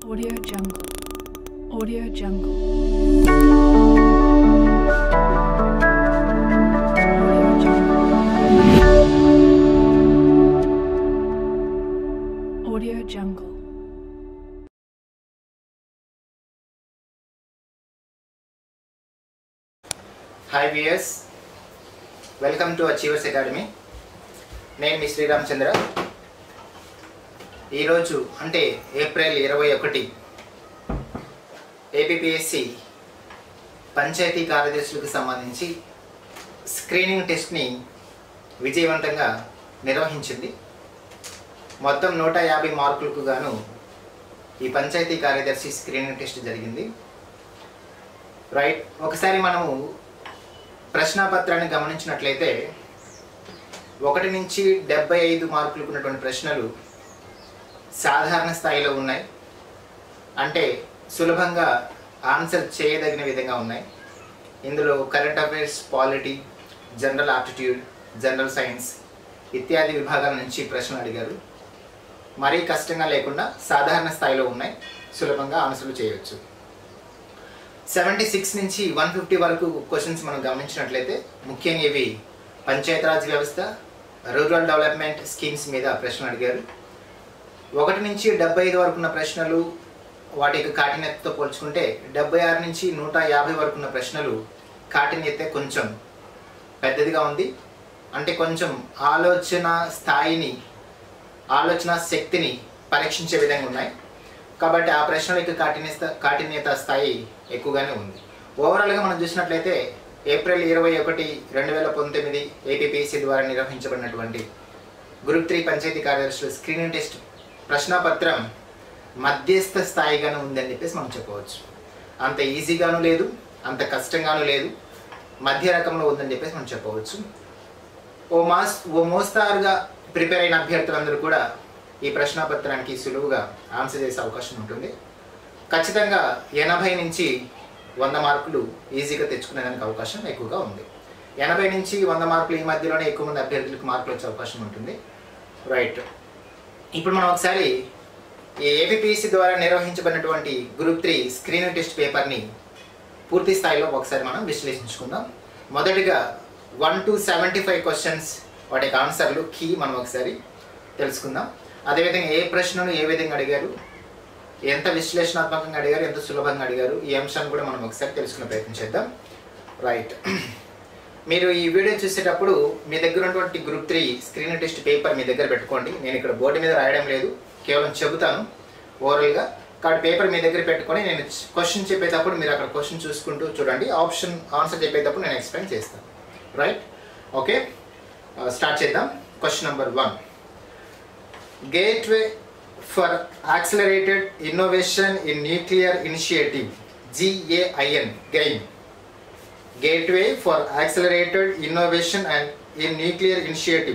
Audio Jungle. Audio Jungle. Audio Jungle. Audio Jungle. Hi viewers welcome to achievers academy నేను మీ శ్రీరామచంద్ర ఈరోజు అంటే April ఇరవై ఒకటి ఏపీఎస్సి పంచాయతీ కార్యదర్శులకు సంబంధించి స్క్రీనింగ్ టెస్ట్ని విజయవంతంగా నిర్వహించింది మొత్తం నూట యాభై మార్కులకు గాను ఈ పంచాయతీ కార్యదర్శి స్క్రీనింగ్ టెస్ట్ జరిగింది రైట్ ఒకసారి మనము ప్రశ్నాపత్రాన్ని గమనించినట్లయితే ఒకటి నుంచి డెబ్బై ఐదు మార్కులకు ఉన్నటువంటి ప్రశ్నలు సాధారణ స్థాయిలో ఉన్నాయి అంటే సులభంగా ఆన్సర్ చేయదగిన విధంగా ఉన్నాయి ఇందులో current affairs polity general aptitude general science ఇత్యాది విభాగాల నుంచి ప్రశ్నలు అడిగారు మరీ కష్టంగా లేకుండా సాధారణ స్థాయిలో ఉన్నాయి సులభంగా ఆన్సర్లు చేయవచ్చు సెవెంటీ సిక్స్ నుంచి వన్ ఫిఫ్టీ వరకు క్వశ్చన్స్ మనం గమనించినట్లయితే ముఖ్యంగా ఇవి పంచాయతీరాజ్ వ్యవస్థ రూరల్ డెవలప్మెంట్ స్కీమ్స్ మీద ప్రశ్నలు అడిగారు ఒకటి నుంచి డెబ్బై ఐదు వరకు ఉన్న ప్రశ్నలు వాటి యొక్క కాఠిన్యతతో పోల్చుకుంటే డెబ్బై ఆరు నుంచి నూట యాభై వరకు ఉన్న ప్రశ్నలు కాఠిన్యత కొంచెం పెద్దదిగా ఉంది అంటే కొంచెం ఆలోచన స్థాయిని ఆలోచన శక్తిని పరీక్షించే విధంగా ఉన్నాయి కాబట్టి ఆ ప్రశ్నల యొక్క కాఠిన్యత కాఠిన్యత స్థాయి ఎక్కువగానే ఉంది ఓవరాల్గా మనం చూసినట్లయితే ఏప్రిల్ ఇరవై ఒకటి రెండు వేల పంతొమ్మిది ఏపీపీసీ ద్వారా నిర్వహించబడినటువంటి గ్రూప్ త్రీ పంచాయతీ కార్యదర్శుల స్క్రీనింగ్ టెస్ట్ ప్రశ్నాపత్రం మధ్యస్థ స్థాయిగానే ఉందని చెప్పేసి మనం చెప్పవచ్చు అంత ఈజీగాను లేదు అంత కష్టంగాను లేదు మధ్య రకంలో ఉందని చెప్పేసి మనం చెప్పవచ్చు ఓ మాస్ ఓ మోస్తారుగా ప్రిపేర్ అయిన అభ్యర్థులందరూ కూడా ఈ ప్రశ్నాపత్రానికి సులువుగా ఆన్సర్ చేసే అవకాశం ఉంటుంది ఖచ్చితంగా ఎనభై నుంచి వంద మార్కులు ఈజీగా తెచ్చుకునేదానికి అవకాశం ఎక్కువగా ఉంది ఎనభై నుంచి వంద మార్కులు ఈ మధ్యలోనే ఎక్కువ మంది అభ్యర్థులకు మార్కులు వచ్చే అవకాశం ఉంటుంది రైట్ ఇప్పుడు మనం ఒకసారి ఈ ఏపీపీసీ ద్వారా నిర్వహించబడినటువంటి గ్రూప్ త్రీ స్క్రీనింగ్ టెస్ట్ పేపర్ని పూర్తి స్థాయిలో ఒకసారి మనం విశ్లేషించుకుందాం మొదటిగా one to seventy five questions వాటి యొక్క ఆన్సర్లు కీ మనం ఒకసారి తెలుసుకుందాం అదేవిధంగా ఏ ప్రశ్నను ఏ విధంగా అడిగారు ఎంత విశ్లేషణాత్మకంగా అడిగారు ఎంత సులభంగా అడిగారు ఈ అంశాన్ని కూడా మనం ఒకసారి తెలుసుకునే ప్రయత్నం చేద్దాం రైట్ మీరు ఈ వీడియో చూసేటప్పుడు మీ దగ్గర ఉన్నటువంటి group three screen test paper మీ దగ్గర పెట్టుకోండి నేను ఇక్కడ బోర్డు మీద రాయడం లేదు కేవలం చెబుతాను ఓవరాల్గా కాబట్టి పేపర్ మీ దగ్గర పెట్టుకొని నేను క్వశ్చన్ చెప్పేటప్పుడు మీరు అక్కడ క్వశ్చన్ చూసుకుంటూ చూడండి ఆప్షన్ ఆన్సర్ చెప్పేటప్పుడు నేను ఎక్స్ప్లెయిన్ చేస్తాను రైట్ ఓకే స్టార్ట్ చేద్దాం question number one gateway for accelerated innovation in nuclear initiative G A I N gain gateway for accelerated innovation and in nuclear initiative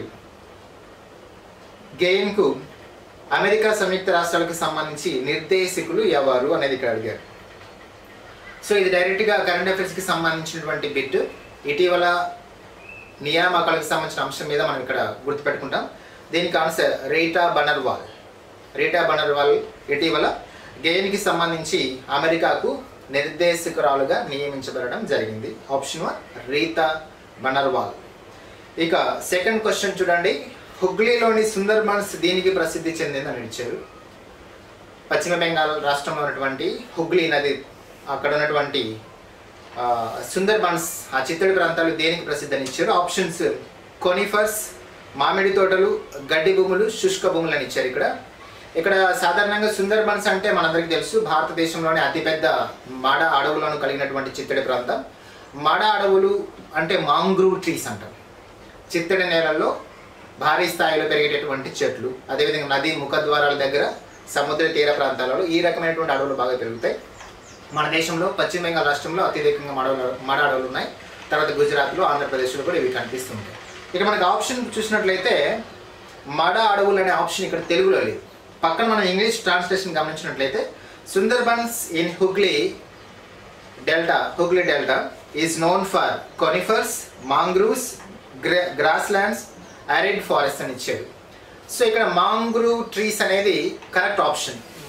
గెయిన్కు అమెరికా సంయుక్త రాష్ట్రాలకు సంబంధించి నిర్దేశకులు ఎవరు అనేది ఇక్కడ అడిగారు సో ఇది డైరెక్ట్గా కరెంట్ అఫైర్స్కి సంబంధించినటువంటి బిట్ ఇటీవల నియామకాలకు సంబంధించిన అంశం మీద మనం ఇక్కడ గుర్తుపెట్టుకుంటాం దీనికి ఆన్సర్ రీటా బనర్వాల్ రీటా బనర్వాల్ ఇటీవల గెయిన్కి సంబంధించి అమెరికాకు నిర్దేశకురాలుగా నియమించబడడం జరిగింది ఆప్షన్ వన్ రీతా బనర్వాల్ ఇక సెకండ్ క్వశ్చన్ చూడండి హుగ్లీలోని సుందర్బన్స్ దీనికి ప్రసిద్ధి చెందిందని ఇచ్చారు పశ్చిమ బెంగాల్ రాష్ట్రంలో ఉన్నటువంటి హుగ్లీ నది అక్కడ ఉన్నటువంటి ఆ, సుందర్బన్స్ ఆ చిత్తడి ప్రాంతాలు దేనికి ప్రసిద్ధి అని ఇచ్చారు ఆప్షన్స్ కొనిఫర్స్ మామిడి తోటలు గడ్డి భూములు శుష్క భూములు అని ఇచ్చారు ఇక్కడ ఇక్కడ సాధారణంగా సుందర్బన్స్ అంటే మనందరికీ తెలుసు భారతదేశంలోనే అతిపెద్ద మాడ అడవులను కలిగినటువంటి చిత్తడి ప్రాంతం మాడ అడవులు అంటే మాంగ్రూవ్ ట్రీస్ అంటాం చిత్తడి నేలల్లో భారీ స్థాయిలో పెరిగేటటువంటి చెట్లు అదేవిధంగా నది ముఖద్వారాల దగ్గర సముద్ర తీర ప్రాంతాలలో ఈ రకమైనటువంటి అడవులు బాగా పెరుగుతాయి మన దేశంలో పశ్చిమ బెంగాల్ రాష్ట్రంలో అత్యధికంగా మడ మడ అడవులు ఉన్నాయి తర్వాత గుజరాత్లో ఆంధ్రప్రదేశ్లో కూడా ఇవి కనిపిస్తుంటాయి ఇక మనకి ఆప్షన్ చూసినట్లయితే మడ అడవులు అనే ఆప్షన్ ఇక్కడ తెలుగులో లేదు పక్కన మనం ఇంగ్లీష్ ట్రాన్స్లేషన్ గమనించినట్లయితే Sundarbans in Hooghly delta Hooghly delta is known for conifers mangroves grass lands arid forest అని ఇచ్చాడు సో ఇక్కడ మాంగ్రూవ్ ట్రీస్ అనేది కరెక్ట్ ఆప్షన్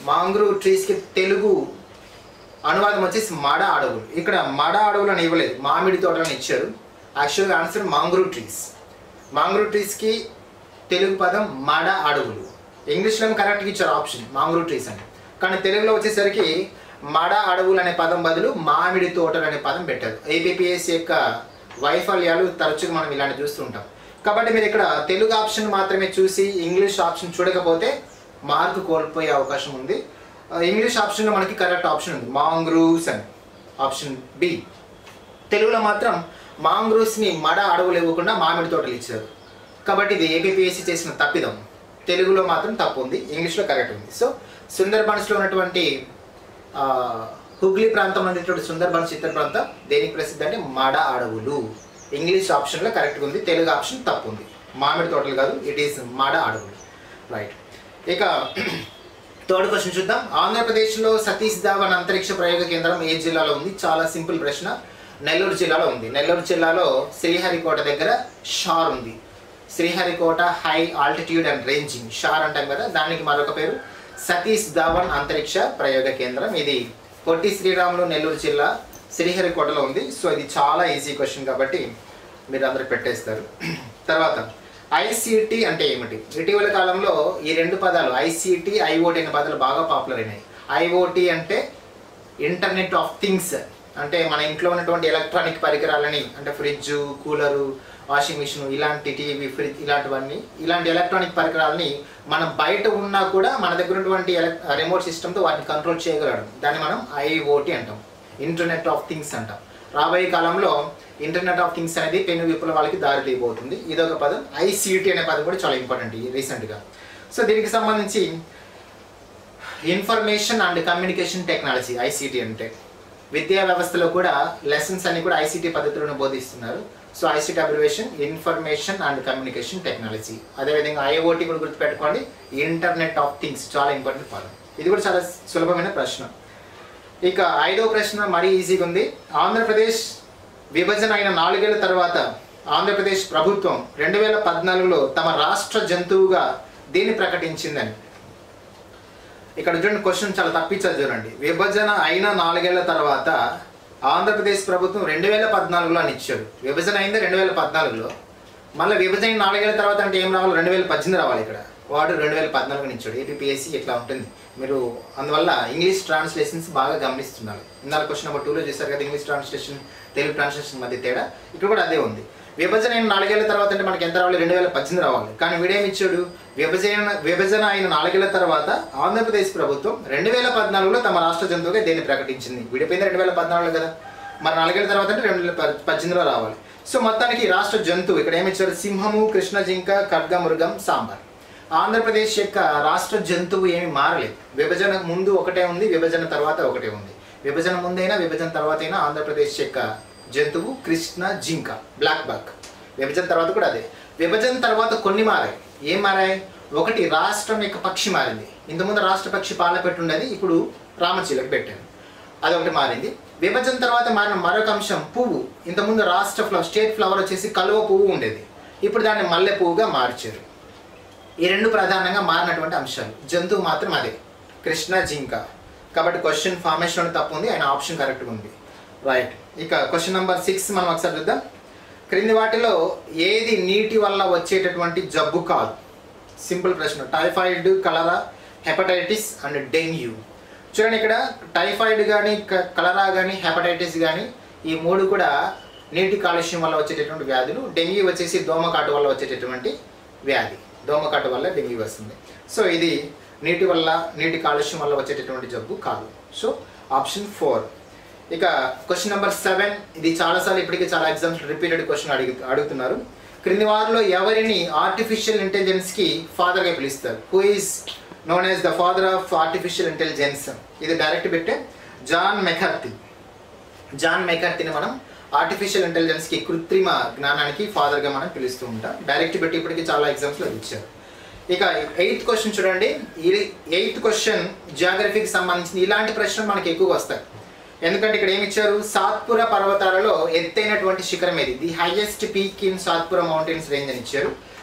మాంగ్రూవ్ ట్రీస్కి తెలుగు అనువాదం వచ్చేసి మడ అడవులు ఇక్కడ మడ అడవులు అని ఇవ్వలేదు మామిడి తోటలను ఇచ్చారు యాక్చువల్గా ఆన్సర్ మాంగ్రూవ్ ట్రీస్ మాంగ్రూవ్ ట్రీస్కి తెలుగు పదం మడ అడవులు ఇంగ్లీష్లో కరెక్ట్గా ఇచ్చారు ఆప్షన్ మాంగ్రూవ్ ట్రీస్ అని కానీ తెలుగులో వచ్చేసరికి మడ అడవులు అనే పదం బదులు మామిడి తోటలు అనే పదం పెట్టారు ఏపీపీఎస్ యొక్క వైఫల్యాలు తరచుగా మనం ఇలాంటి చూస్తుంటాం కాబట్టి మీరు ఇక్కడ తెలుగు ఆప్షన్ మాత్రమే చూసి ఇంగ్లీష్ ఆప్షన్ చూడకపోతే మార్కు కోల్పోయే అవకాశం ఉంది ఆ, ఇంగ్లీష్ ఆప్షన్లో మనకి కరెక్ట్ ఆప్షన్ ఉంది మాంగ్రూవ్స్ అని ఆప్షన్ బి తెలుగులో మాత్రం మాంగ్రూవ్స్ని మడ అడవులు ఇవ్వకుండా మామిడి తోటలు ఇచ్చారు కాబట్టి ఇది ఏపీపీఎస్సీ చేసిన తప్పిదం తెలుగులో మాత్రం తప్పు ఉంది ఇంగ్లీష్లో కరెక్ట్ ఉంది సో సుందర్బన్స్లో ఉన్నటువంటి ఆ, హుగ్లీ ప్రాంతంలో ఉండేటువంటి సుందర్బన్స్ చిత్ర ప్రాంతం దేనికి ప్రసిద్ధి అంటే మడ అడవులు ఇంగ్లీష్ ఆప్షన్లో కరెక్ట్గా ఉంది తెలుగు ఆప్షన్ తప్పు ఉంది మామిడి తోటలు కాదు ఇట్ ఈస్ మడ అడవులు రైట్ ఇక థర్డ్ క్వశ్చన్ చూద్దాం ఆంధ్రప్రదేశ్లో సతీష్ ధావన్ అంతరిక్ష ప్రయోగ కేంద్రం ఏ జిల్లాలో ఉంది చాలా సింపుల్ ప్రశ్న నెల్లూరు జిల్లాలో ఉంది నెల్లూరు జిల్లాలో శ్రీహరికోట దగ్గర షార్ ఉంది Sriharikota high altitude and ranging SHAR అంటాం కదా దానికి మరొక పేరు సతీష్ ధావన్ అంతరిక్ష ప్రయోగ కేంద్రం ఇది పొట్టి శ్రీరాములు నెల్లూరు జిల్లా శ్రీహరికోటలో ఉంది సో ఇది చాలా ఈజీ క్వశ్చన్ కాబట్టి మీరు అందరు పెట్టేస్తారు తర్వాత ఐసిటి అంటే ఏమిటి ఇటీవల కాలంలో ఈ రెండు పదాలు ఐసిటి ఐఓటి అనే పదాలు బాగా పాపులర్ అయినాయి ఐఓటి అంటే ఇంటర్నెట్ ఆఫ్ థింగ్స్ అంటే మన ఇంట్లో ఉన్నటువంటి ఎలక్ట్రానిక్ పరికరాలని అంటే ఫ్రిడ్జ్ కూలరు వాషింగ్ మిషన్ ఇలాంటి టీవీ ఫ్రిడ్జ్ ఇలాంటివన్నీ ఇలాంటి ఎలక్ట్రానిక్ పరికరాలని మనం బయట ఉన్నా కూడా మన దగ్గర ఉన్నటువంటి ఎలక్ రిమోట్ సిస్టమ్తో వాటిని కంట్రోల్ చేయగలడం దాన్ని మనం ఐఓటి అంటాం ఇంటర్నెట్ ఆఫ్ థింగ్స్ అంటాం రాబోయే కాలంలో ఇంటర్నెట్ ఆఫ్ థింగ్స్ అనేది పెను విప్లవాలకి దారి తీయబోతుంది ఇదొక పదం ఐసిటి అనే పదం కూడా చాలా ఇంపార్టెంట్ రీసెంట్గా సో దీనికి సంబంధించి information and communication technology ICT అంటే విద్యా వ్యవస్థలో కూడా లెసన్స్ అన్ని కూడా ఐసిటి పద్ధతిలోనే బోధిస్తున్నారు so ICT abbreviation information and communication technology అదేవిధంగా ఐఓటి కూడా గుర్తుపెట్టుకోండి ఇంటర్నెట్ ఆఫ్ థింగ్స్ చాలా ఇంపార్టెంట్ పదం ఇది కూడా చాలా సులభమైన ప్రశ్న ఇక ఐదో ప్రశ్న మరీ ఈజీగా ఉంది ఆంధ్రప్రదేశ్ విభజన అయిన నాలుగేళ్ల తర్వాత ఆంధ్రప్రదేశ్ ప్రభుత్వం రెండు వేల పద్నాలుగులో తమ రాష్ట్ర జంతువుగా దీన్ని ప్రకటించిందని ఇక్కడ చూడండి క్వశ్చన్ చాలా తప్పించారు చూడండి విభజన అయిన నాలుగేళ్ల తర్వాత ఆంధ్రప్రదేశ్ ప్రభుత్వం రెండు వేల పద్నాలుగులో అని ఇచ్చాడు విభజన అయింది రెండు వేల పద్నాలుగులో మళ్ళీ విభజన అయిన నాలుగేళ్ల తర్వాత అంటే ఏం రావాలి రెండు వేల పద్దెనిమిది రావాలి ఇక్కడ వాడు రెండు వేల పద్నాలుగుని ఇచ్చాడు ఏపీఎస్సీ ఇట్లా ఉంటుంది మీరు అందువల్ల ఇంగ్లీష్ ట్రాన్స్లేషన్స్ బాగా గమనిస్తున్నారు ఇందాక క్వశ్చన్ నెంబర్ టూలో చూసారు కదా ఇంగ్లీష్ ట్రాన్స్లేషన్ తెలుగు ట్రాన్స్లేషన్ మధ్య తేడా ఇక్కడ కూడా అదే ఉంది విభజన అయిన నాలుగేళ్ల తర్వాత అంటే మనకి ఎంత రావాలి రెండు వేల పద్దెనిమిది రావాలి కానీ వీడేమి ఇచ్చాడు విభజన విభజన అయిన నాలుగేళ్ల తర్వాత ఆంధ్రప్రదేశ్ ప్రభుత్వం రెండు వేల పద్నాలుగులో తమ రాష్ట్ర జంతువుగా దేన్ని ప్రకటించింది విడిపోయింది రెండు వేల పద్నాలుగులో కదా మరి నాలుగేళ్ల తర్వాత అంటే రెండు వేల ప- పద్దెనిమిదిలో రావాలి సో మొత్తానికి ఈ రాష్ట్ర జంతువు ఇక్కడ ఏమి ఇచ్చారు సింహము కృష్ణ జింక ఖడ్గ మృగం సాంబార్ ఆంధ్రప్రదేశ్ యొక్క రాష్ట్ర జంతువు ఏమి మారలేదు విభజన ముందు ఒకటే ఉంది విభజన తర్వాత ఒకటే ఉంది విభజన ముందైనా విభజన తర్వాత అయినా ఆంధ్రప్రదేశ్ యొక్క జంతువు కృష్ణ జింక బ్లాక్ బక్ విభజన తర్వాత కూడా అదే విభజన తర్వాత కొన్ని మారాయి ఏం మారాయి ఒకటి రాష్ట్రం యొక్క పక్షి మారింది ఇంతకుముందు రాష్ట్ర పక్షి పాలపెట్టి ఉండేది ఇప్పుడు రామచిలక పెట్టారు అదొకటి మారింది విభజన తర్వాత మారిన మరొక అంశం పువ్వు ఇంతకుముందు రాష్ట్ర ఫ్లవర్ స్టేట్ ఫ్లవర్ వచ్చేసి కలువ పువ్వు ఉండేది ఇప్పుడు దాన్ని మల్లె పువ్వుగా మార్చారు ఈ రెండు ప్రధానంగా మారినటువంటి అంశాలు జంతువు మాత్రం అదే కృష్ణ జింక కాబట్టి క్వశ్చన్ ఫార్మేషన్ తప్పు ఉంది ఆయన ఆప్షన్ కరెక్ట్గా ఉంది రైట్ ఇక క్వశ్చన్ నెంబర్ సిక్స్ మనం ఒకసారి చూద్దాం క్రింది వాటిలో ఏది నీటి వల్ల వచ్చేటటువంటి జబ్బు కాదు సింపుల్ ప్రశ్న typhoid cholera hepatitis and dengue చూడండి ఇక్కడ టైఫాయిడ్ కానీ కలరా కానీ హెపటైటిస్ కానీ ఈ మూడు కూడా నీటి కాలుష్యం వల్ల వచ్చేటటువంటి వ్యాధులు డెంగ్యూ వచ్చేసి దోమకాటు వల్ల వచ్చేటటువంటి వ్యాధి దోమకాటు వల్ల డెంగ్యూ వస్తుంది సో ఇది నీటి వల్ల నీటి కాలుష్యం వల్ల వచ్చేటటువంటి జబ్బు కాదు సో ఆప్షన్ ఫోర్ ఇక క్వశ్చన్ నెంబర్ సెవెన్ ఇది చాలాసార్లు ఇప్పటికీ చాలా ఎగ్జామ్స్ రిపీటెడ్ క్వశ్చన్ అడిగి అడుగుతున్నారు క్రింది వారిలో ఎవరిని ఆర్టిఫిషియల్ ఇంటెలిజెన్స్కి ఫాదర్గా పిలుస్తారు who is known as the father of artificial intelligence ఇది డైరెక్ట్ పెట్టే జాన్ మెకర్తి జాన్ మెకర్తిని మనం ఆర్టిఫిషియల్ ఇంటెలిజెన్స్కి కృత్రిమ జ్ఞానానికి ఫాదర్గా మనం పిలుస్తూ ఉంటాం డైరెక్ట్ పెట్టి ఇప్పటికీ చాలా ఎగ్జామ్స్లో ఇచ్చారు ఇక ఎయిత్ క్వశ్చన్ చూడండి ఈ ఎయిత్ క్వశ్చన్ జాగ్రఫీకి సంబంధించిన ఇలాంటి ప్రశ్నలు మనకి ఎక్కువ వస్తాయి ఎందుకంటే ఇక్కడ ఏమి ఇచ్చారు సాత్పుర పర్వతాలలో ఎత్తైనటువంటి శిఖరం ఏది the highest peak in Satpura mountains range అని ఇచ్చారు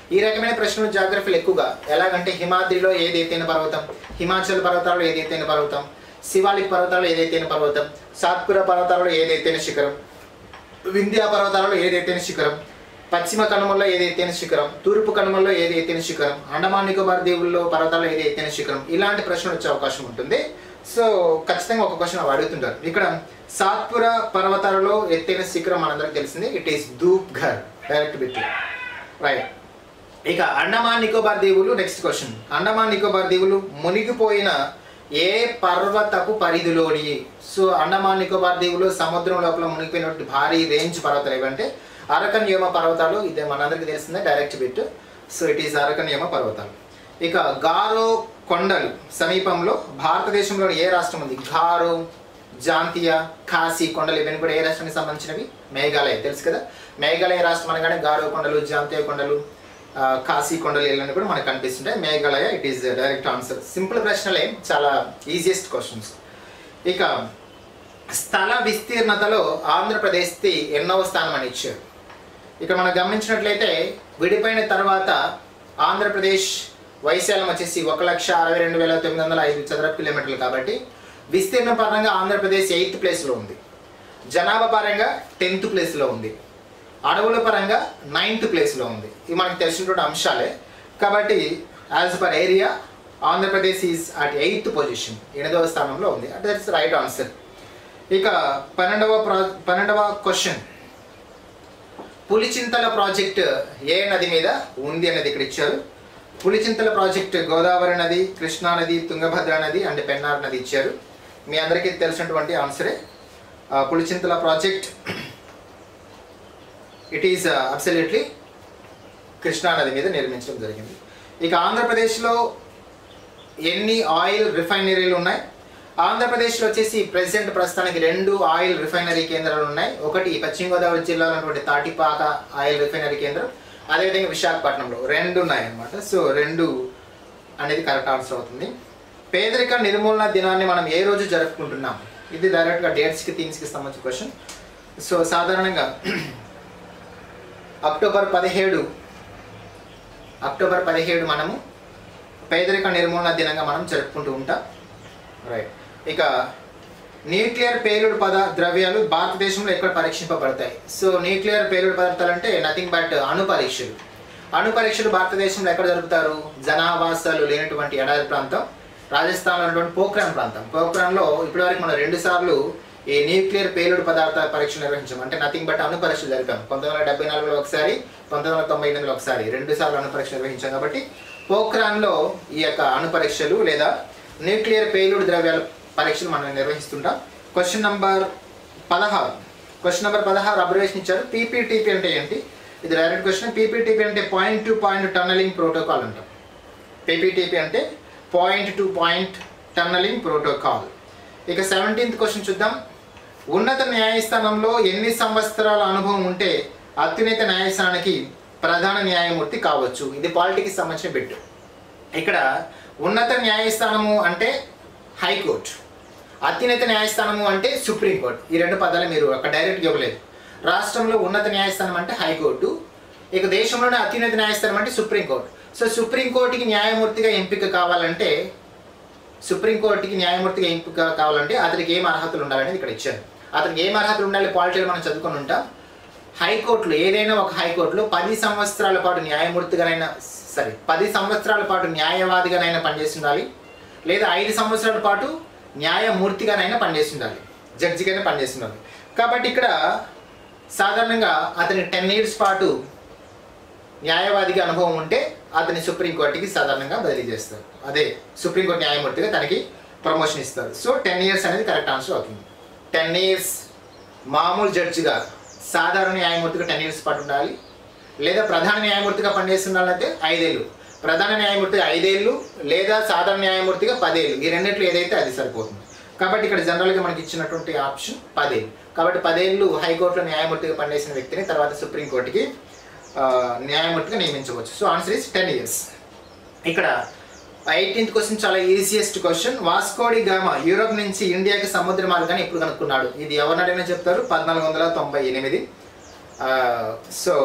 ఈ రకమైన ప్రశ్నలు జాగ్రఫీలు ఎక్కువగా ఎలాగంటే హిమాద్రిలో ఏది ఎత్తైన పర్వతం హిమాచల్ పర్వతాల్లో ఏది ఎత్తైన పర్వతం శివాలిక్ పర్వతాల్లో ఏది ఎత్తైన పర్వతం సాత్పుర పర్వతాలలో ఏది ఎత్తైన శిఖరం వింధ్యా పర్వతాలలో ఏది ఎత్తైన శిఖరం పశ్చిమ కనుమల్లో ఏది ఎత్తైన శిఖరం తూర్పు కనుమల్లో ఏది ఎత్తైన శిఖరం అండమాన్ నికోబార్ దీవుల్లో పర్వతాల్లో ఏది ఎత్తైన శిఖరం ఇలాంటి ప్రశ్నలు వచ్చే అవకాశం ఉంటుంది సో ఖచ్చితంగా ఒక క్వశ్చన్ అవి అడుగుతుంటారు ఇక్కడ సాత్పుర పర్వతాలలో ఎత్తైన శిఖరం మనందరికి తెలిసింది it is Dhupgarh direct bit right ఇక అండమాన్ నికోబార్ దీవులు నెక్స్ట్ క్వశ్చన్ అండమాన్ నికోబార్ దీవులు మునిగిపోయిన ఏ పర్వతపు పరిధిలోని సో అండమాన్ నికోబార్ దీవులు సముద్రం లోపల మునిగిపోయినటువంటి భారీ రేంజ్ పర్వతాలు ఏవంటే అరకన్ యోమ పర్వతాలు ఇదే మనందరికీ తెలిసిందే direct bit so it is Arakan Yoma పర్వతాలు ఇక గారో కొండలు సమీపంలో భారతదేశంలోని ఏ రాష్ట్రం ఉంది గారో జాంతియా ఖాసీ కొండలు ఇవన్నీ కూడా ఏ రాష్ట్రానికి సంబంధించినవి మేఘాలయ తెలుసు కదా మేఘాలయ రాష్ట్రం అనగానే గారో కొండలు జాంతియా కొండలు ఆ, కాశీ కొండలు ఇవన్నీ కూడా మనకు కనిపిస్తుంటాయి Meghalaya it is direct answer simple ప్రశ్నలే చాలా ఈజియెస్ట్ క్వశ్చన్స్ ఇక స్థల విస్తీర్ణతలో ఆంధ్రప్రదేశ్కి ఎన్నవ స్థానం అని ఇచ్చారు ఇక్కడ మనం గమనించినట్లయితే విడిపోయిన తర్వాత ఆంధ్రప్రదేశ్ వైశాల్యం వచ్చేసి ఒక లక్ష అరవై రెండు వేల తొమ్మిది వందల ఐదు చదరపు కిలోమీటర్లు కాబట్టి విస్తీర్ణ పరంగా ఆంధ్రప్రదేశ్ ఎయిత్ ప్లేస్లో ఉంది జనాభా పరంగా టెన్త్ ప్లేస్లో ఉంది అడవుల పరంగా నైన్త్ ప్లేస్లో ఉంది ఇవి మనకు తెలిసినటువంటి అంశాలే కాబట్టి as per area Andhra Pradesh is at eighth position ఎనిమిదవ స్థానంలో ఉంది అంటే దట్స్ రైట్ ఆన్సర్ ఇక పన్నెండవ ప్రా పన్నెండవ క్వశ్చన్ పులిచింతల ప్రాజెక్ట్ ఏ నది మీద ఉంది అనేది ఇక్కడ ఇచ్చారు పులిచింతల ప్రాజెక్ట్ గోదావరి నది కృష్ణా నది తుంగభద్ర నది అండ్ పెన్నార్ నది ఇచ్చారు మీ అందరికీ తెలిసినటువంటి ఆన్సరే ఆ, Pulichintala project it is absolutely Krishna నది మీద నిర్మించడం జరిగింది ఇక ఆంధ్రప్రదేశ్లో ఎన్ని ఆయిల్ రిఫైనరీలు ఉన్నాయి ఆంధ్రప్రదేశ్లో వచ్చేసి ప్రెసెంట్ ప్రస్తుతానికి రెండు ఆయిల్ రిఫైనరీ కేంద్రాలు ఉన్నాయి ఒకటి పశ్చిమ గోదావరి జిల్లాలో ఉన్నటువంటి తాటిపాక ఆయిల్ రిఫైనరీ కేంద్రం అదేవిధంగా విశాఖపట్నంలో రెండు ఉన్నాయి అన్నమాట సో రెండు అనేది కరెక్ట్ ఆన్సర్ అవుతుంది పేదరిక నిర్మూలన దినాన్ని మనం ఏ రోజు జరుపుకుంటున్నాం ఇది డైరెక్ట్గా డేట్స్కి థీమ్స్కి సంబంధించిన క్వశ్చన్ సో సాధారణంగా అక్టోబర్ పదిహేడు అక్టోబర్ పదిహేడు మనము పేదరిక నిర్మూలన దినంగా మనం జరుపుకుంటూ ఉంటాం రైట్ ఇక న్యూక్లియర్ పేలుడు పద ద్రవ్యాలు భారతదేశంలో ఎక్కడ పరీక్షింపబడతాయి సో న్యూక్లియర్ పేలుడు పదార్థాలు అంటే నథింగ్ బట్ అణు పరీక్షలు అణు పరీక్షలు భారతదేశంలో ఎక్కడ జరుపుతారు జనావాసాలు లేనటువంటి ఎడారి ప్రాంతం రాజస్థాన్లో ఉన్నటువంటి పోఖ్రాన్ ప్రాంతం పోఖ్రాన్లో ఇప్పటివరకు మనం రెండు సార్లు ఈ న్యూక్లియర్ పేలుడు పదార్థాల పరీక్షలు నిర్వహించాం అంటే నథింగ్ బట్ అణు పరీక్షలు జరిపాం పంతొమ్మిది వందల డెబ్బై నాలుగులో ఒకసారి పంతొమ్మిది వందల తొంభై ఎనిమిదిలో ఒకసారి రెండు సార్లు అణు పరీక్ష నిర్వహించాం కాబట్టి పోఖ్రాన్లో ఈ యొక్క అణు పరీక్షలు లేదా న్యూక్లియర్ పేలుడు ద్రవ్యాల పరీక్షలు మనం నిర్వహిస్తుంటాం క్వశ్చన్ నంబర్ పదహారు క్వశ్చన్ నెంబర్ పదహారు అబ్జర్వేషన్ ఇచ్చారు పీపీటీపీ అంటే ఏంటి ఇది డైరెక్ట్ క్వశ్చన్ పీపీటీపీ అంటే point to point tunneling protocol అంటాం పీపీటీపీ అంటే point to point tunneling protocol ఇక సెవెంటీన్త్ క్వశ్చన్ చూద్దాం ఉన్నత న్యాయస్థానంలో ఎన్ని సంవత్సరాల అనుభవం ఉంటే అత్యున్నత న్యాయస్థానానికి ప్రధాన న్యాయమూర్తి కావచ్చు ఇది పాలిటిక్కి సంబంధించిన బిట్ ఇక్కడ ఉన్నత న్యాయస్థానము అంటే హైకోర్టు అత్యున్నత న్యాయస్థానము అంటే సుప్రీంకోర్టు ఈ రెండు పదాలు మీరు అక్కడ డైరెక్ట్గా ఇవ్వలేదు రాష్ట్రంలో ఉన్నత న్యాయస్థానం అంటే హైకోర్టు ఇక దేశంలోనే అత్యున్నత న్యాయస్థానం అంటే సుప్రీంకోర్టు సో సుప్రీంకోర్టుకి న్యాయమూర్తిగా ఎంపిక కావాలంటే సుప్రీంకోర్టుకి న్యాయమూర్తిగా ఎంపిక కావాలంటే అతనికి ఏం అర్హతలు ఉండాలనేది ఇక్కడ ఇచ్చారు అతనికి ఏం అర్హతలు ఉండాలి పాలిటీలో మనం చదువుకొని ఉంటాం హైకోర్టులో ఏదైనా ఒక హైకోర్టులో పది సంవత్సరాల పాటు న్యాయమూర్తిగానైనా సరే పది సంవత్సరాల పాటు న్యాయవాదిగానైనా పనిచేసి ఉండాలి లేదా ఐదు సంవత్సరాల పాటు న్యాయమూర్తిగానైనా పనిచేసి ఉండాలి జడ్జిగానే పనిచేసి ఉండాలి కాబట్టి ఇక్కడ సాధారణంగా అతని టెన్ ఇయర్స్ పాటు న్యాయవాదిగా అనుభవం ఉంటే అతని సుప్రీంకోర్టుకి సాధారణంగా బదిలీ చేస్తారు అదే సుప్రీంకోర్టు న్యాయమూర్తిగా తనకి ప్రమోషన్ ఇస్తారు సో టెన్ ఇయర్స్ అనేది కరెక్ట్ ఆన్సర్ అవుతుంది టెన్ ఇయర్స్ మామూలు జడ్జిగా సాధారణ న్యాయమూర్తిగా టెన్ ఇయర్స్ పాటు ఉండాలి లేదా ప్రధాన న్యాయమూర్తిగా పనిచేస్తున్నారంటే ఐదేళ్ళు ప్రధాన న్యాయమూర్తిగా ఐదేళ్ళు లేదా సాధారణ న్యాయమూర్తిగా పదేళ్ళు ఈ రెండిట్లో ఏదైతే అది సరిపోతుంది కాబట్టి ఇక్కడ జనరల్గా మనకి ఇచ్చినటువంటి ఆప్షన్ పదేళ్ళు కాబట్టి పదేళ్ళు హైకోర్టులో న్యాయమూర్తిగా పనిచేసిన వ్యక్తిని తర్వాత సుప్రీంకోర్టుకి ఆ, న్యాయమూర్తిగా నియమించవచ్చు so answer is ten years ఇక్కడ ఎయిటీన్త్ క్వశ్చన్ చాలా easiest question Vasco da Gama Europe నుంచి ఇండియాకి సముద్ర మార్గాన్ని ఎప్పుడు కనుక్కున్నాడు ఇది ఎవరిని అడిగినా చెప్తారు పద్నాలుగు వందల తొంభై ఎనిమిది సో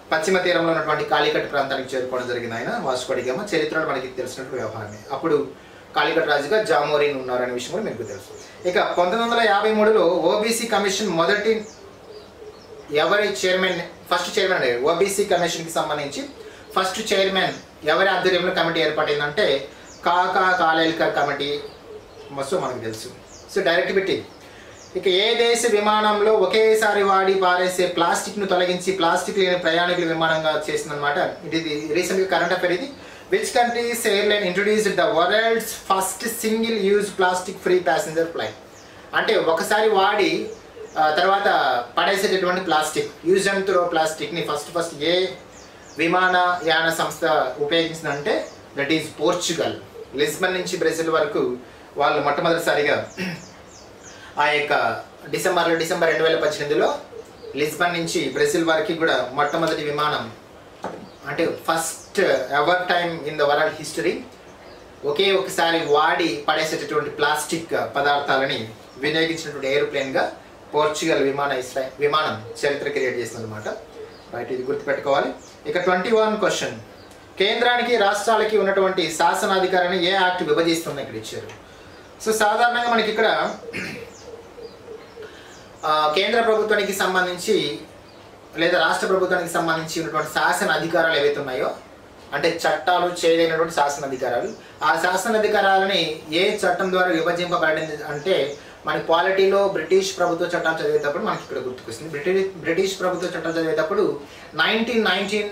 పశ్చిమ తీరంలో ఉన్నటువంటి కాళీకట్ ప్రాంతానికి చేరుకోవడం జరిగింది ఆయన వాస్కోడిగామ చరిత్రలో మనకి తెలిసినటువంటి వ్యవహారమే అప్పుడు కాళీకట్ రాజుగా జామోరిన్ ఉన్నారు అనే విషయం కూడా మీకు తెలుసు ఇక పంతొమ్మిది వందల యాభై మూడులో ఓబీసీ కమిషన్ మొదటి ఎవరి చైర్మన్ ఫస్ట్ చైర్మన్ అనేది ఓబీసీ కమిషన్కి సంబంధించి ఫస్ట్ చైర్మన్ ఎవరి ఆధ్వర్యంలో కమిటీ ఏర్పడిందంటే కాకా కాలేల్కర్ కమిటీ మస్తు మనకు తెలుసు సో డైరెక్ట్ పెట్టి ఇక ఏ దేశ విమానంలో ఒకేసారి వాడి పారేసే ప్లాస్టిక్ను తొలగించి ప్లాస్టిక్ లేని ప్రయాణికుల విమానంగా చేసిందనమాట ఇది రీసెంట్గా కరెంట్ అఫేర్ ఇది which countries airline introduced the world's first single use plastic free passenger flight అంటే ఒకసారి వాడి ఆ, తర్వాత పడేసేటటువంటి ప్లాస్టిక్ యూజ్ అండ్ త్రో ప్లాస్టిక్ని ఫస్ట్ ఫస్ట్ ఏ విమానయాన సంస్థ ఉపయోగించిందంటే దట్ ఈజ్ పోర్చుగల్ లిస్బన్ నుంచి బ్రెజిల్ వరకు వాళ్ళు మొట్టమొదటిసారిగా ఆ యొక్క డిసెంబర్లో డిసెంబర్ రెండు వేల పద్దెనిమిదిలో లిస్బన్ నుంచి బ్రెజిల్ వరకు కూడా మొట్టమొదటి విమానం అంటే first ever time in the world history ఒకే ఒకసారి వాడి పడేసేటటువంటి ప్లాస్టిక్ పదార్థాలని వినియోగించినటువంటి ఏరోప్లేన్గా పోర్చుగల్ విమాన ఇస్రా విమానం చరిత్ర క్రియేట్ చేస్తుంది అనమాట రైట్ ఇది గుర్తుపెట్టుకోవాలి ఇక ట్వంటీ వన్ క్వశ్చన్ కేంద్రానికి రాష్ట్రాలకి ఉన్నటువంటి శాసనాధికారాన్ని ఏ యాక్ట్ విభజిస్తుంది ఇక్కడ ఇచ్చారు సో సాధారణంగా మనకి ఇక్కడ ఆ, కేంద్ర ప్రభుత్వానికి సంబంధించి లేదా రాష్ట్ర ప్రభుత్వానికి సంబంధించి ఉన్నటువంటి శాసన అధికారాలు ఏవైతే ఉన్నాయో అంటే చట్టాలు చేయలేనటువంటి శాసన అధికారాలు ఆ శాసన అధికారాలని ఏ చట్టం ద్వారా విభజింపబడింది అంటే మన పాలిటీలో బ్రిటిష్ ప్రభుత్వ చట్టాలు చదివేటప్పుడు మనకి ఇక్కడ గుర్తుకొస్తుంది బ్రిటిష్ బ్రిటిష్ ప్రభుత్వ చట్టాలు చదివేటప్పుడు నైన్టీన్ నైన్టీన్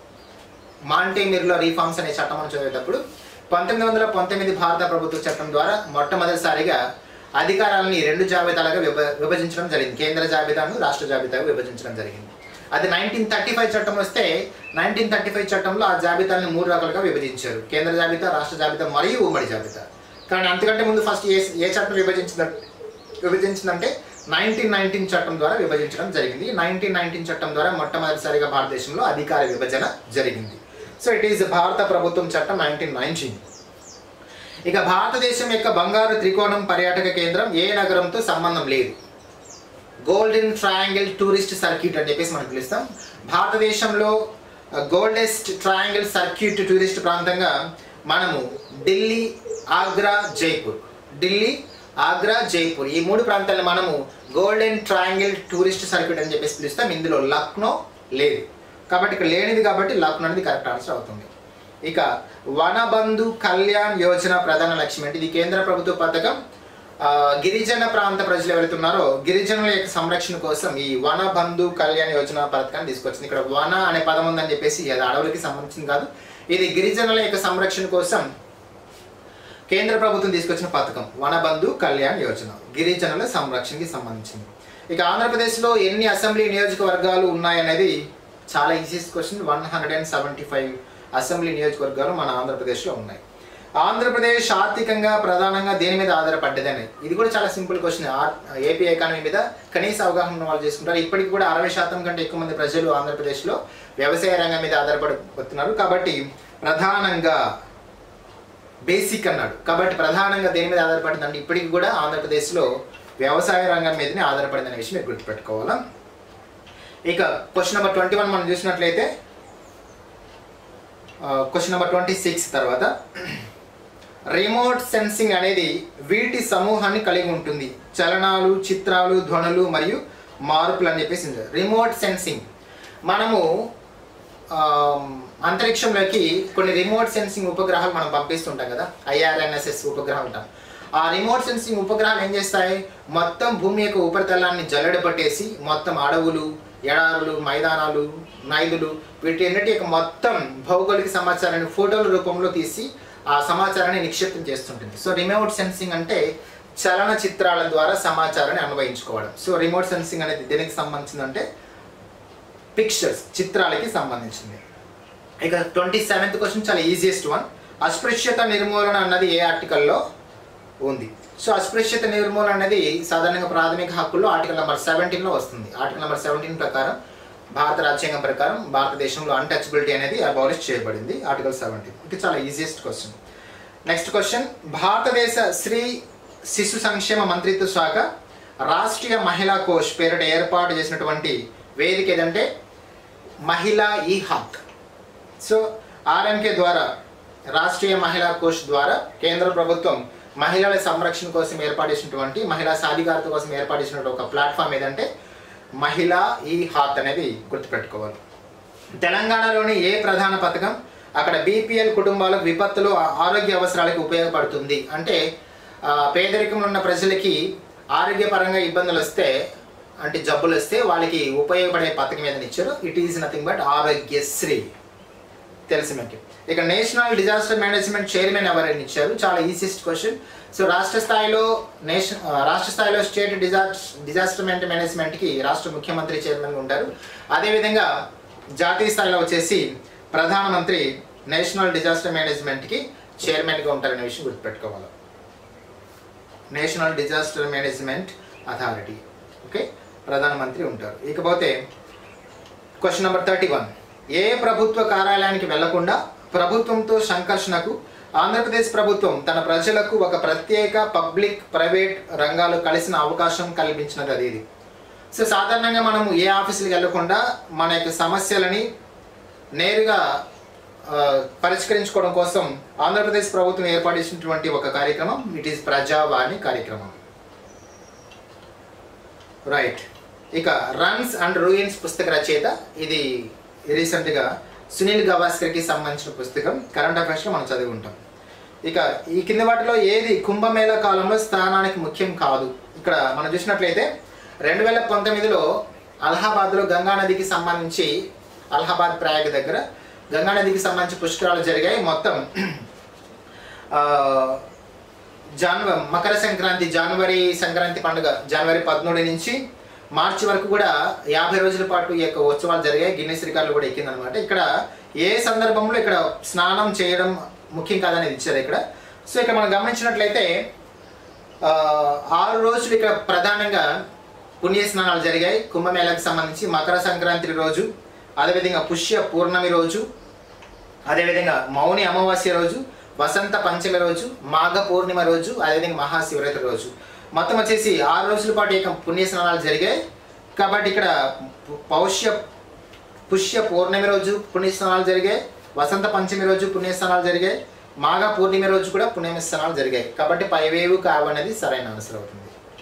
మాంటేమిర్లో రీఫార్మ్స్ అనే చట్టం మనం చదివేటప్పుడు పంతొమ్మిది వందల పంతొమ్మిది భారత ప్రభుత్వ చట్టం ద్వారా మొట్టమొదటిసారిగా అధికారాలని రెండు జాబితాలుగా విభ విభజించడం జరిగింది కేంద్ర జాబితాను రాష్ట్ర జాబితాగా విభజించడం జరిగింది అది నైన్టీన్ థర్టీ ఫైవ్ చట్టం వస్తే నైన్టీన్ థర్టీ ఫైవ్ చట్టంలో ఆ జాబితాలను మూడు రకాలుగా విభజించారు కేంద్ర జాబితా రాష్ట్ర జాబితా మరియు ఉమ్మడి జాబితా కానీ అంతకంటే ముందు ఫస్ట్ ఏ ఏ చట్టం విభజించిన విభజించిందంటే నైన్టీన్ నైన్టీన్ చట్టం ద్వారా విభజించడం జరిగింది నైన్టీన్ నైన్టీన్ చట్టం ద్వారా మొట్టమొదటిసారిగా భారతదేశంలో అధికార విభజన జరిగింది సో ఇట్ ఈస్ భారత ప్రభుత్వం చట్టం నైన్టీన్ నైన్టీన్ ఇక భారతదేశం యొక్క బంగారు త్రికోణం పర్యాటక కేంద్రం ఏ నగరంతో సంబంధం లేదు గోల్డెన్ ట్రయాంగిల్ టూరిస్ట్ సర్క్యూట్ అని చెప్పేసి మనం పిలుస్తాం భారతదేశంలో గోల్డెస్ట్ ట్రయాంగిల్ సర్క్యూట్ టూరిస్ట్ ప్రాంతంగా మనము ఢిల్లీ ఆగ్రా జైపూర్ ఢిల్లీ ఆగ్రా జైపూర్ ఈ మూడు ప్రాంతాలను మనము గోల్డెన్ ట్రయాంగిల్ టూరిస్ట్ సర్క్యూట్ అని చెప్పేసి పిలుస్తాం ఇందులో లక్నో లేదు కాబట్టి ఇక్కడ లేనిది కాబట్టి లక్నో అనేది కరెక్ట్ ఆన్సర్ అవుతుంది ఇక వనబంధు కళ్యాణ్ యోజన ప్రధాన లక్ష్యం ఏంటి ఇది కేంద్ర ప్రభుత్వ పథకం ఆ, గిరిజన ప్రాంత ప్రజలు ఎవరైతే ఉన్నారో గిరిజనుల యొక్క సంరక్షణ కోసం ఈ వన బంధు కళ్యాణ్ యోజన పథకాన్ని తీసుకొచ్చింది ఇక్కడ వన అనే పదం ఉందని చెప్పేసి అది అడవులకి సంబంధించింది కాదు ఇది గిరిజనుల యొక్క సంరక్షణ కోసం కేంద్ర ప్రభుత్వం తీసుకొచ్చిన పథకం వనబంధు కళ్యాణ్ యోజన గిరిజనుల సంరక్షణకి సంబంధించింది ఇక ఆంధ్రప్రదేశ్లో ఎన్ని అసెంబ్లీ నియోజకవర్గాలు ఉన్నాయనేది చాలా easiest question one hundred and seventy five assembly నియోజకవర్గాలు మన ఆంధ్రప్రదేశ్లో ఉన్నాయి ఆంధ్రప్రదేశ్ ఆర్థికంగా ప్రధానంగా దేని మీద ఆధారపడ్డదని ఇది కూడా చాలా సింపుల్ క్వశ్చన్ ఏపీ ఎకానమీ మీద కనీస అవగాహన ఉన్న వాళ్ళు చేసుకుంటారు ఇప్పటికి కూడా అరవై శాతం కంటే ఎక్కువ మంది ప్రజలు ఆంధ్రప్రదేశ్లో వ్యవసాయ రంగం మీద ఆధారపడుతున్నారు కాబట్టి ప్రధానంగా బేసిక్ అన్నాడు కాబట్టి ప్రధానంగా దేని మీద ఆధారపడింది అంటే ఇప్పటికి కూడా ఆంధ్రప్రదేశ్లో వ్యవసాయ రంగం మీదనే ఆధారపడింది అనే విషయం మీరు గుర్తుపెట్టుకోవాలా ఇక క్వశ్చన్ నెంబర్ ట్వంటీ వన్ మనం చూసినట్లయితే క్వశ్చన్ నెంబర్ ట్వంటీ సిక్స్ తర్వాత రిమోట్ సెన్సింగ్ అనేది వీటి సమూహాన్ని కలిగి ఉంటుంది చలనాలు చిత్రాలు ధ్వనులు మరియు మార్పులు అని చెప్పేసి ఉంది. రిమోట్ సెన్సింగ్ మనము ఆమ్, అంతరిక్షంలోకి కొన్ని రిమోట్ సెన్సింగ్ ఉపగ్రహాలు మనం పంపిస్తుంటాం కదా ఐఆర్ఎన్ఎస్ఎస్ ఉపగ్రహం ఉంటాం ఆ రిమోట్ సెన్సింగ్ ఉపగ్రహాలు ఏం చేస్తాయి మొత్తం భూమి యొక్క ఉపరితలాన్ని జల్లెడ పట్టేసి మొత్తం అడవులు ఎడారులు మైదానాలు నైదులు వీటి అన్నిటి యొక్క మొత్తం భౌగోళిక సమాచారాన్ని ఫోటోల రూపంలో తీసి ఆ సమాచారాన్ని నిక్షిప్తం చేస్తుంటుంది సో రిమోట్ సెన్సింగ్ అంటే చలన చిత్రాల ద్వారా సమాచారాన్ని అన్వయించుకోవడం సో రిమోట్ సెన్సింగ్ అనేది దేనికి సంబంధించిందంటే పిక్చర్స్ చిత్రాలకి సంబంధించింది ఇక ట్వంటీ సెవెంత్ క్వశ్చన్ చాలా ఈజియెస్ట్ వన్ అస్పృశ్యత నిర్మూలన అన్నది ఏ ఆర్టికల్లో ఉంది సో అస్పృశ్యత నిర్మూలన అనేది సాధారణంగా ప్రాథమిక హక్కుల్లో ఆర్టికల్ నెంబర్ సెవెంటీన్లో వస్తుంది ఆర్టికల్ నెంబర్ సెవెంటీన్ ప్రకారం భారత రాజ్యాంగం ప్రకారం భారతదేశంలో అన్టచబిలిటీ అనేది అబాలిష్ చేయబడింది ఆర్టికల్ సెవెంటీన్ ఇది చాలా ఈజియెస్ట్ క్వశ్చన్ నెక్స్ట్ క్వశ్చన్ భారతదేశ స్త్రీ శిశు సంక్షేమ మంత్రిత్వ శాఖ రాష్ట్రీయ మహిళా కోష్ పేరిట ఏర్పాటు చేసినటువంటి వేదిక ఏదంటే మహిళా ఈ హక్ సో ఆర్ఎంకే ద్వారా రాష్ట్రీయ మహిళా కోష్ ద్వారా కేంద్ర ప్రభుత్వం మహిళల సంరక్షణ కోసం ఏర్పాటు చేసినటువంటి మహిళా సాధికారత కోసం ఏర్పాటు చేసినటువంటి ఒక ప్లాట్ఫామ్ ఏదంటే మహిళా ఈ హాత్ అనేది గుర్తుపెట్టుకోవాలి తెలంగాణలోని ఏ ప్రధాన పథకం అక్కడ బీపీఎల్ కుటుంబాలకు విపత్తులు ఆ- ఆరోగ్య అవసరాలకు ఉపయోగపడుతుంది అంటే ఆ, పేదరికంలో ఉన్న ప్రజలకి ఆరోగ్యపరంగా ఇబ్బందులు వస్తే అంటే జబ్బులు వస్తే వాళ్ళకి ఉపయోగపడే పథకం ఏదైనా ఇచ్చారు it is nothing but Aarogyasri తెలుసు మీకు ఇక నేషనల్ డిజాస్టర్ మేనేజ్మెంట్ చైర్మన్ ఎవరైనా ఇచ్చారు చాలా ఈజియెస్ట్ క్వశ్చన్ సో రాష్ట్ర స్థాయిలో నేషన్ ఆ, రాష్ట్ర స్థాయిలో స్టేట్ డిజాస్టర్ డిజాస్టర్ మేనేజ్మెంట్కి రాష్ట్ర ముఖ్యమంత్రి చైర్మన్గా ఉంటారు అదేవిధంగా జాతీయ స్థాయిలో వచ్చేసి ప్రధానమంత్రి నేషనల్ డిజాస్టర్ మేనేజ్మెంట్కి చైర్మన్గా ఉంటారనే విషయం గుర్తుపెట్టుకోవాలి national disaster management authority okay ప్రధానమంత్రి ఉంటారు ఇకపోతే క్వశ్చన్ నెంబర్ థర్టీ వన్ ఏ ప్రభుత్వ కార్యాలయానికి వెళ్లకుండా ప్రభుత్వంతో సంకర్షణకు ఆంధ్రప్రదేశ్ ప్రభుత్వం తన ప్రజలకు ఒక ప్రత్యేక పబ్లిక్ ప్రైవేట్ రంగాలు కలిసిన అవకాశం కల్పించినది అది ఇది సో సాధారణంగా మనం ఏ ఆఫీసులకు వెళ్లకుండా మన యొక్క సమస్యలని నేరుగా ఆ, పరిష్కరించుకోవడం కోసం ఆంధ్రప్రదేశ్ ప్రభుత్వం ఏర్పాటు చేసినటువంటి ఒక కార్యక్రమం ఇట్ ఈస్ ప్రజావాణి కార్యక్రమం రైట్ ఇక రన్స్ అండ్ రూయిన్స్ పుస్తక రచయిత ఇది రీసెంట్గా సునీల్ గవాస్కర్కి సంబంధించిన పుస్తకం కరెంట్ అఫైర్స్లో మనం చదివి ఉంటాం ఇక ఈ కింద వాటిలో ఏది కుంభమేళ కాలంలో స్థానానికి ముఖ్యం కాదు ఇక్కడ మనం చూసినట్లయితే రెండు వేల పంతొమ్మిదిలో అలహాబాద్లో గంగా నదికి సంబంధించి అలహాబాద్ ప్రయాగ దగ్గర గంగా నదికి సంబంధించి పుష్కరాలు జరిగాయి మొత్తం ఆ, జనవరి మకర సంక్రాంతి జనవరి సంక్రాంతి పండుగ జనవరి పదమూడు నుంచి మార్చి వరకు కూడా యాభై రోజుల పాటు ఈ యొక్క ఉత్సవాలు జరిగాయి గిన్నెస్ రికార్డులు కూడా ఎక్కిందనమాట ఇక్కడ ఏ సందర్భంలో ఇక్కడ స్నానం చేయడం ముఖ్యం కాదనేది ఇచ్చారు ఇక్కడ సో ఇక్కడ మనం గమనించినట్లయితే ఆ, ఆరు రోజులు ఇక్కడ ప్రధానంగా పుణ్య స్నానాలు జరిగాయి కుంభమేళకు సంబంధించి మకర సంక్రాంతి రోజు అదేవిధంగా పుష్య పూర్ణమి రోజు అదేవిధంగా మౌని అమావాస్య రోజు వసంత పంచమి రోజు మాఘ పూర్ణిమ రోజు అదేవిధంగా మహాశివరాత్రి రోజు మొత్తం వచ్చేసి ఆరు రోజుల పాటు ఏక పుణ్య స్నానాలు జరిగాయి కాబట్టి ఇక్కడ పు- పౌష్య పుష్య పూర్ణమి రోజు పుణ్య స్నానాలు జరిగాయి వసంత పంచమి రోజు పుణ్య స్నానాలు జరిగాయి మాఘ పూర్ణిమ రోజు కూడా పుణ్య స్నానాలు జరిగాయి కాబట్టి పైవేవు కావనేది సరైన ఆన్సర్ అవుతుంది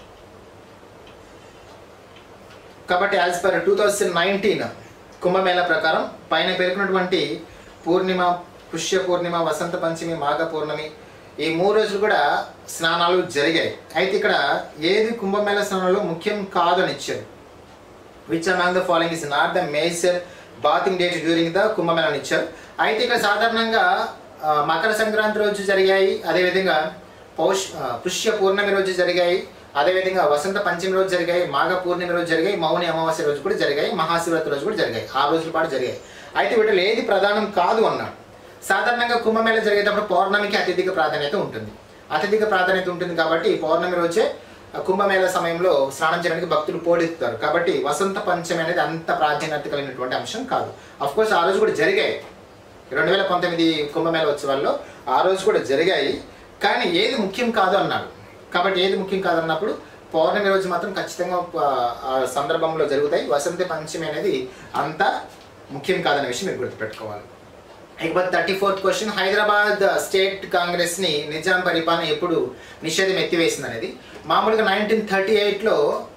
కాబట్టి as per two thousand nineteen Kumbh Mela ప్రకారం పైన పేర్కొన్నటువంటి పూర్ణిమ పుష్య పూర్ణిమ వసంత పంచమి మాఘ పూర్ణమి ఈ మూడు రోజులు కూడా స్నానాలు జరిగాయి అయితే ఇక్కడ ఏది కుంభమేళ స్నానంలో ముఖ్యం కాదని ఇచ్చారు which among the following is not the major bathing date during the కుంభమేళని ఇచ్చారు అయితే ఇక్కడ సాధారణంగా ఆ, మకర సంక్రాంతి రోజు జరిగాయి అదేవిధంగా పౌష్ ఆ, పుష్య పూర్ణమి రోజు జరిగాయి అదేవిధంగా వసంత పంచమి రోజు జరిగాయి మాఘ పూర్ణిమ రోజు జరిగాయి మౌని అమావాస్య రోజు కూడా జరిగాయి మహాశివరాత్రి రోజు కూడా జరిగాయి ఆ రోజుల పాటు జరిగాయి అయితే వీటిలో ఏది ప్రధానం కాదు అన్నాడు సాధారణంగా కుంభమేళ జరిగేటప్పుడు పౌర్ణమికి అత్యధిక ప్రాధాన్యత ఉంటుంది అత్యధిక ప్రాధాన్యత ఉంటుంది కాబట్టి పౌర్ణమి రోజే ఆ కుంభమేళ సమయంలో స్నానం చేయడానికి భక్తులు పోటెత్తుతారు కాబట్టి వసంత పంచమి అనేది అంత ప్రాధాన్యత కలిగినటువంటి అంశం కాదు అఫ్ కోర్స్ ఆ రోజు కూడా జరిగాయి రెండు వేల పంతొమ్మిది కుంభమేళ ఉత్సవాల్లో ఆ రోజు కూడా జరిగాయి కానీ ఏది ముఖ్యం కాదు అన్నాడు కాబట్టి ఏది ముఖ్యం కాదు అన్నప్పుడు పౌర్ణమి రోజు మాత్రం ఖచ్చితంగా ఆ, ఆ సందర్భంలో జరుగుతాయి వసంత పంచమి అనేది అంత ముఖ్యం కాదనే విషయం మీరు గుర్తుపెట్టుకోవాలి ఇకపోతే thirty fourth question Hyderabad state Congress ని నిజాం పరిపాలన ఎప్పుడు నిషేధం ఎత్తివేసింది అనేది మామూలుగా నైన్టీన్ థర్టీ ఎయిట్లో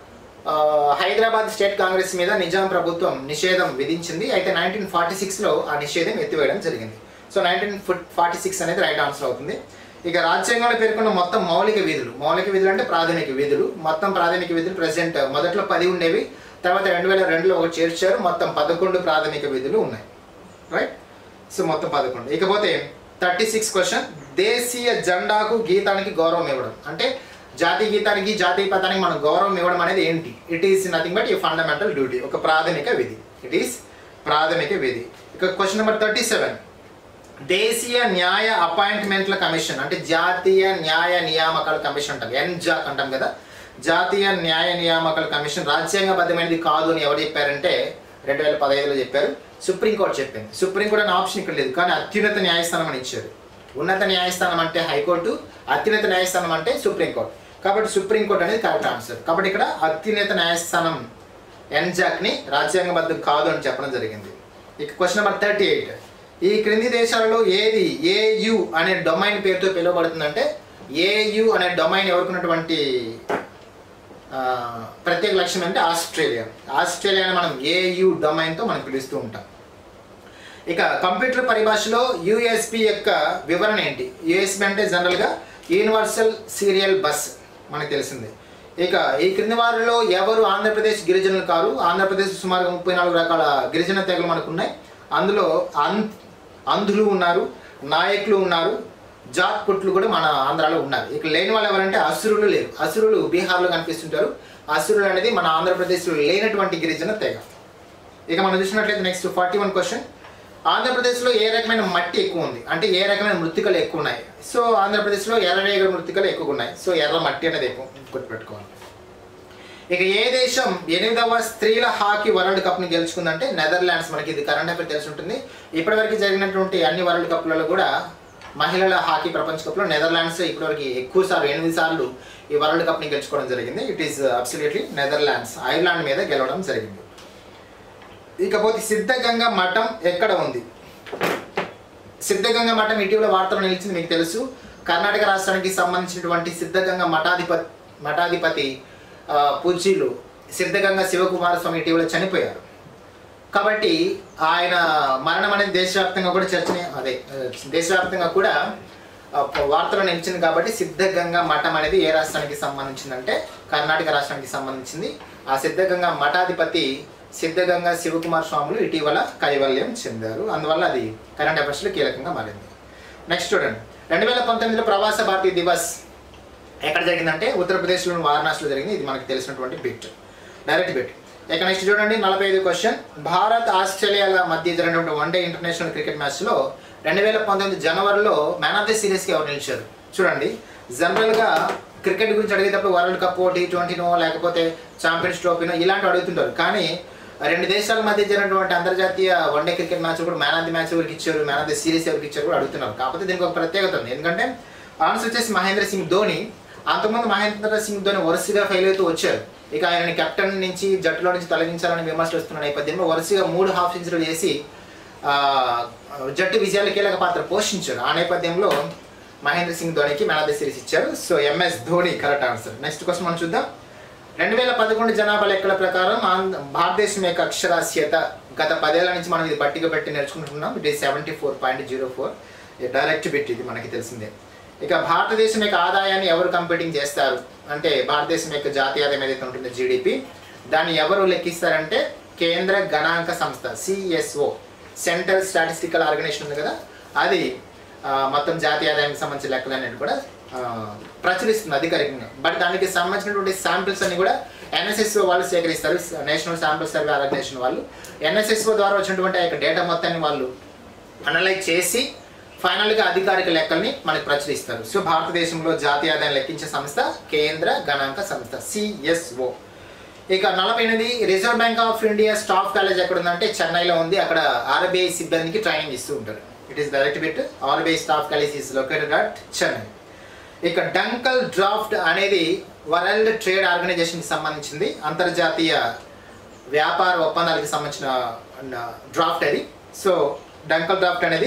హైదరాబాద్ స్టేట్ కాంగ్రెస్ మీద నిజాం ప్రభుత్వం నిషేధం విధించింది అయితే నైన్టీన్ ఫార్టీ సిక్స్లో ఆ నిషేధం ఎత్తివేయడం జరిగింది సో నైన్టీన్ ఫార్టీ సిక్స్ అనేది రైట్ ఆన్సర్ అవుతుంది ఇక రాజ్యాంగంలో పేర్కొన్న మొత్తం మౌలిక విధులు మౌలిక విధులు అంటే ప్రాథమిక విధులు మొత్తం ప్రాథమిక విధులు ప్రెసెంట్ మొదట్లో పది ఉండేవి తర్వాత రెండు వేల రెండులో ఒకటి చేర్చారు మొత్తం పదకొండు ప్రాథమిక విధులు ఉన్నాయి రైట్ సో మొత్తం పదకొండు ఇకపోతే థర్టీ సిక్స్ క్వశ్చన్ దేశీయ జెండాకు గీతానికి గౌరవం ఇవ్వడం అంటే జాతీయ గీతానికి జాతీయ పదానికి మనం గౌరవం ఇవ్వడం అనేది ఏంటి ఇట్ ఈస్ నథింగ్ బట్ ఈ ఫండమెంటల్ డ్యూటీ ఒక ప్రాథమిక విధి ఇట్ ఈస్ ప్రాథమిక విధి ఇక క్వశ్చన్ నెంబర్ థర్టీ సెవెన్ దేశీయ న్యాయ అపాయింట్మెంట్ల కమిషన్ అంటే జాతీయ న్యాయ నియామకాల కమిషన్ అంటాం ఎన్జాక్ అంటాం కదా జాతీయ న్యాయ నియామకాల కమిషన్ రాజ్యాంగబద్ధమైనది కాదు అని ఎవరు చెప్పారంటే రెండు వేల పదహైదులో చెప్పారు సుప్రీంకోర్టు చెప్పింది సుప్రీంకోర్టు అనే ఆప్షన్ ఇక్కడ లేదు కానీ అత్యున్నత న్యాయస్థానం అని ఇచ్చారు ఉన్నత న్యాయస్థానం అంటే హైకోర్టు అత్యున్నత న్యాయస్థానం అంటే సుప్రీంకోర్టు కాబట్టి సుప్రీంకోర్టు అనేది కరెక్ట్ ఆన్సర్ కాబట్టి ఇక్కడ అత్యున్నత న్యాయస్థానం ఎన్జాక్ని రాజ్యాంగబద్ధం కాదు అని చెప్పడం జరిగింది ఇక క్వశ్చన్ నెంబర్ థర్టీ ఎయిట్ ఈ క్రింది దేశాలలో ఏది ఏయు అనే డొమైన్ పేరుతో పిలువబడుతుందంటే ఏయు అనే డొమైన్ ఎవరుకున్నటువంటి ఆ, ప్రత్యేక లక్ష్యం అంటే ఆస్ట్రేలియా ఆస్ట్రేలియాని మనం ఏయు డొమైన్తో మనం పిలుస్తూ ఉంటాం ఇక కంప్యూటర్ పరిభాషలో యూఎస్పి యొక్క వివరణ ఏంటి యూఎస్పి అంటే జనరల్గా యూనివర్సల్ సీరియల్ బస్ మనకు తెలిసిందే ఇక ఈ క్రింది వారిలో ఎవరు ఆంధ్రప్రదేశ్ గిరిజనులు కారు ఆంధ్రప్రదేశ్ సుమారుగా ముప్పై నాలుగు రకాల గిరిజన తెగలు మనకు ఉన్నాయి అందులో అన్ అంధులు ఉన్నారు నాయకులు ఉన్నారు జాట్ పుట్లు కూడా మన ఆంధ్రాలో ఉన్నారు ఇక లేని వాళ్ళు ఎవరంటే అసురులు లేరు అసురులు బీహార్లో కనిపిస్తుంటారు అసురులు అనేది మన ఆంధ్రప్రదేశ్లో లేనటువంటి గిరిజన తెగ ఇక మనం చూసినట్లయితే నెక్స్ట్ ఫార్టీ వన్ క్వశ్చన్ ఆంధ్రప్రదేశ్లో ఏ రకమైన మట్టి ఎక్కువ ఉంది అంటే ఏ రకమైన మృతికలు ఎక్కువ ఉన్నాయి సో ఆంధ్రప్రదేశ్లో ఎర్రరేగ మృతికలు ఎక్కువ ఉన్నాయి సో ఎర్ర మట్టి అనేది ఎక్కువ గుర్తుపెట్టుకోవాలి ఇక ఏ దేశం ఎనిమిదవ స్త్రీల హాకీ వరల్డ్ కప్ని గెలుచుకుందంటే నెదర్లాండ్స్ మనకి ఇది కరెంట్ అఫేర్ తెలిసి ఉంటుంది ఇప్పటివరకు జరిగినటువంటి అన్ని వరల్డ్ కప్లలో కూడా మహిళల హాకీ ప్రపంచ కప్లో నెదర్లాండ్స్ ఇప్పటివరకు ఎక్కువ సార్లు ఎనిమిది సార్లు ఈ వరల్డ్ కప్ని గెలుచుకోవడం జరిగింది it is absolutely Netherlands Ireland మీద గెలవడం జరిగింది ఇకపోతే సిద్ధగంగా మఠం ఎక్కడ ఉంది సిద్ధగంగా మఠం ఇటీవల వార్తలు నిలిచింది మీకు తెలుసు కర్ణాటక రాష్ట్రానికి సంబంధించినటువంటి సిద్ధగంగా మఠాధిపతి మఠాధిపతి ఆ, పూజ్యులు సిద్ధగంగా శివకుమార స్వామి ఇటీవల చనిపోయారు కాబట్టి ఆయన మరణం అనేది దేశవ్యాప్తంగా కూడా చర్చని అదే ఆ, దేశవ్యాప్తంగా కూడా ఆ, వార్తలు నిలిచింది కాబట్టి సిద్ధగంగా మఠం అనేది ఏ రాష్ట్రానికి సంబంధించిందంటే కర్ణాటక రాష్ట్రానికి సంబంధించింది ఆ సిద్ధగంగా మఠాధిపతి సిద్ధగంగా శివకుమార్ స్వాములు ఇటీవల కైవల్యం చెందారు అందువల్ల అది కరెంట్ అఫైర్స్లో కీలకంగా మారింది నెక్స్ట్ చూడండి రెండు వేల పంతొమ్మిదిలో ప్రవాస భారతీయ దివస్ ఎక్కడ జరిగిందంటే ఉత్తరప్రదేశ్లోని వారణాసిలో జరిగింది ఇది మనకు తెలిసినటువంటి బిట్ డైరెక్ట్ బిట్ ఇక నెక్స్ట్ చూడండి నలభై ఐదు క్వశ్చన్ భారత్ ఆస్ట్రేలియాల మధ్య జరిగినటువంటి వన్డే ఇంటర్నేషనల్ క్రికెట్ మ్యాచ్లో రెండు వేల పంతొమ్మిది జనవరిలో మ్యాన్ ఆఫ్ ది సిరీస్కి ఎవరు నిలిచారు చూడండి జనరల్గా క్రికెట్ గురించి అడిగేటప్పుడు వరల్డ్ కప్ టీ ట్వంటీనో లేకపోతే ఛాంపియన్స్ ట్రోఫీనో ఇలాంటివి అడుగుతుంటారు కానీ రెండు దేశాల మధ్య జరిగినటువంటి అంతర్జాతీయ వన్డే క్రికెట్ మ్యాచ్ కూడా మ్యాన్ ఆఫ్ ది మ్యాచ్ ఎవరికి ఇచ్చారు మ్యాన్ ఆఫ్ ది సిరీస్ ఎవరికి ఇచ్చారు కూడా అడుగుతున్నారు కాకపోతే దీనికి ఒక ప్రత్యేకత ఉంది ఎందుకంటే ఆన్సర్ వచ్చేసి మహేంద్ర సింగ్ ధోని అంతకుముందు మహేంద్ర సింగ్ ధోని వరుసగా ఫెయిల్ అవుతూ వచ్చారు ఇక ఆయనని కెప్టెన్ నుంచి జట్టులో నుంచి తొలగించాలని విమర్శలు వస్తున్న నేపథ్యంలో వరుసగా మూడు హాఫ్ సెంచరీలు చేసి ఆ, జట్టు విజయాలు కీలక పాత్ర పోషించారు ఆ నేపథ్యంలో మహేంద్ర సింగ్ ధోనికి మ్యాన్ ఆఫ్ ది సిరీస్ ఇచ్చారు so MS Dhoni correct answer next question మనం చూద్దాం రెండు వేల పదకొండు జనాభా లెక్కల ప్రకారం ఆంధ్ర భారతదేశం యొక్క అక్షరాస్యత గత పదేళ్ల నుంచి మనం ఇది బట్టిగా పెట్టి నేర్చుకుంటున్నాం it is seventy four point zero four direct bit ఇది మనకి తెలిసిందే ఇక భారతదేశం యొక్క ఆదాయాన్ని ఎవరు కంప్యూటింగ్ చేస్తారు అంటే భారతదేశం యొక్క జాతీయ ఆదాయం ఏదైతే ఉంటుందో జీడిపి దాన్ని ఎవరు లెక్కిస్తారంటే కేంద్ర గణాంక సంస్థ సిఎస్ఓ సెంట్రల్ స్టాటిస్టికల్ ఆర్గనైజేషన్ ఉంది కదా అది ఆ, మొత్తం జాతీయ ఆదాయానికి సంబంధించిన లెక్కలన్నిటి కూడా ఆ, ప్రచురిస్తుంది అధికారికంగా బట్ దానికి సంబంధించినటువంటి శాంపిల్స్ అన్ని కూడా ఎన్ఎస్ఎస్ఓ వాళ్ళు సేకరిస్తారు నేషనల్ శాంపిల్ సర్వే ఆర్గనైజేషన్ వాళ్ళు ఎన్ఎస్ఎస్ఓ ద్వారా వచ్చినటువంటి ఆ యొక్క డేటా మొత్తాన్ని వాళ్ళు అనలైజ్ చేసి ఫైనల్గా అధికారిక లెక్కల్ని మనకు ప్రచురిస్తారు సో భారతదేశంలో జాతీయ ఆదాయం లెక్కించే సంస్థ కేంద్ర గణాంక సంస్థ సిఎస్ఓ ఇక నలభై ఎనిమిది reserve bank of India staff college ఎక్కడ ఉందంటే చెన్నైలో ఉంది అక్కడ ఆర్బీఐ సిబ్బందికి ట్రైనింగ్ ఇస్తూ ఉంటారు it is direct bit RBI staff college is located at Chennai ఇక డంకల్ డ్రాఫ్ట్ అనేది వరల్డ్ ట్రేడ్ ఆర్గనైజేషన్కి సంబంధించింది అంతర్జాతీయ వ్యాపార ఒప్పందాలకు సంబంధించిన డ్రాఫ్ట్ అది సో డంకల్ డ్రాఫ్ట్ అనేది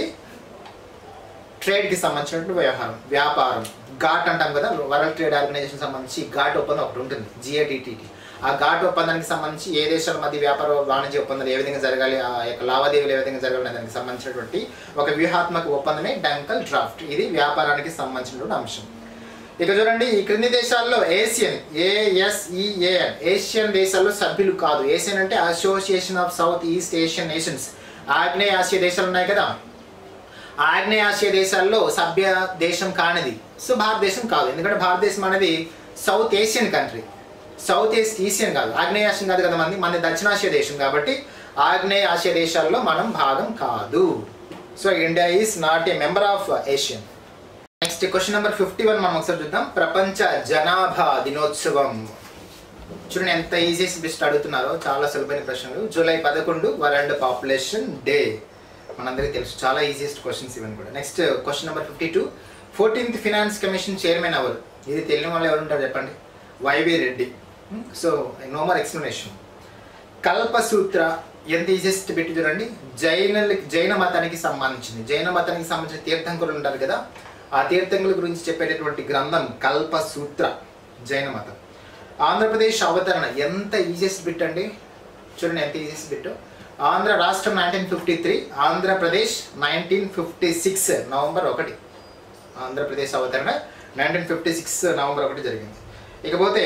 ట్రేడ్కి సంబంధించినటువంటి వ్యవహారం వ్యాపారం ఘాట్ అంటాం కదా వరల్డ్ ట్రేడ్ ఆర్గనైజేషన్ సంబంధించి ఘాట్ ఒప్పందం ఒకటి ఉంటుంది జిఏటిటిటి ఆ ఘాట్ ఒప్పందానికి సంబంధించి ఏ దేశాల మధ్య వ్యాపార వాణిజ్య ఒప్పందాలు ఏ విధంగా జరగాలి ఆ యొక్క లావాదేవీలు ఏ విధంగా జరగాలి అనే దానికి సంబంధించినటువంటి ఒక వ్యూహాత్మక ఒప్పందమే డంకల్ డ్రాఫ్ట్ ఇది వ్యాపారానికి సంబంధించినటువంటి అంశం ఇక చూడండి ఈ క్రింది దేశాల్లో ఏషియన్ ఏఎస్ఈఏఎన్ ఏషియన్ దేశాల్లో సభ్యులు కాదు ఏషియన్ అంటే association of south east Asian nations ఆగ్నేయ ఆసియా దేశాలు ఉన్నాయి కదా ఆగ్నేయ ఆసియా దేశాల్లో సభ్య దేశం కానిది సో భారతదేశం కాదు ఎందుకంటే భారతదేశం అనేది south Asian country south east Asian కాదు ఆగ్నేయ ఆసియన్ కాదు కదా మంది మన దక్షిణాసియా దేశం కాబట్టి ఆగ్నేయ ఆసియా దేశాల్లో మనం భాగం కాదు so India is not a member of ASEAN next question number fifty one మనం ఒకసారి చూద్దాం ప్రపంచ జనాభా దినోత్సవం చూడండి ఎంత ఈజీయెస్ట్ బెస్ట్ అడుగుతున్నారో చాలా సులభమైన ప్రశ్నలు జూలై పదకొండు వరల్డ్ పాపులేషన్ డే మనందరికీ తెలుసు చాలా ఈజియెస్ట్ క్వశ్చన్స్ ఇవన్నీ కూడా next question number fifty two fourteenth finance commission chairman ఎవరు ఇది తెలియని వాళ్ళు ఎవరు ఉంటారు చెప్పండి YV Reddy so no more explanation కల్పసూత్ర ఎంత ఈజియెస్ట్ బిట్ చూడండి జైనులకి జైన మతానికి సంబంధించింది జైన మతానికి సంబంధించిన తీర్థంకులు ఉంటారు కదా ఆ తీర్థంకుల గురించి చెప్పేటటువంటి గ్రంథం కల్ప సూత్ర జైన మతం ఆంధ్రప్రదేశ్ అవతరణ ఎంత ఈజియెస్ట్ బిట్ అండి చూడండి ఎంత ఈజియెస్ట్ బిట్ ఆంధ్ర రాష్ట్రం nineteen fifty three Andhra Pradesh nineteen fifty six November ఒకటి ఆంధ్రప్రదేశ్ అవతరణ నైన్టీన్ ఫిఫ్టీ సిక్స్ నవంబర్ ఒకటి జరిగింది ఇకపోతే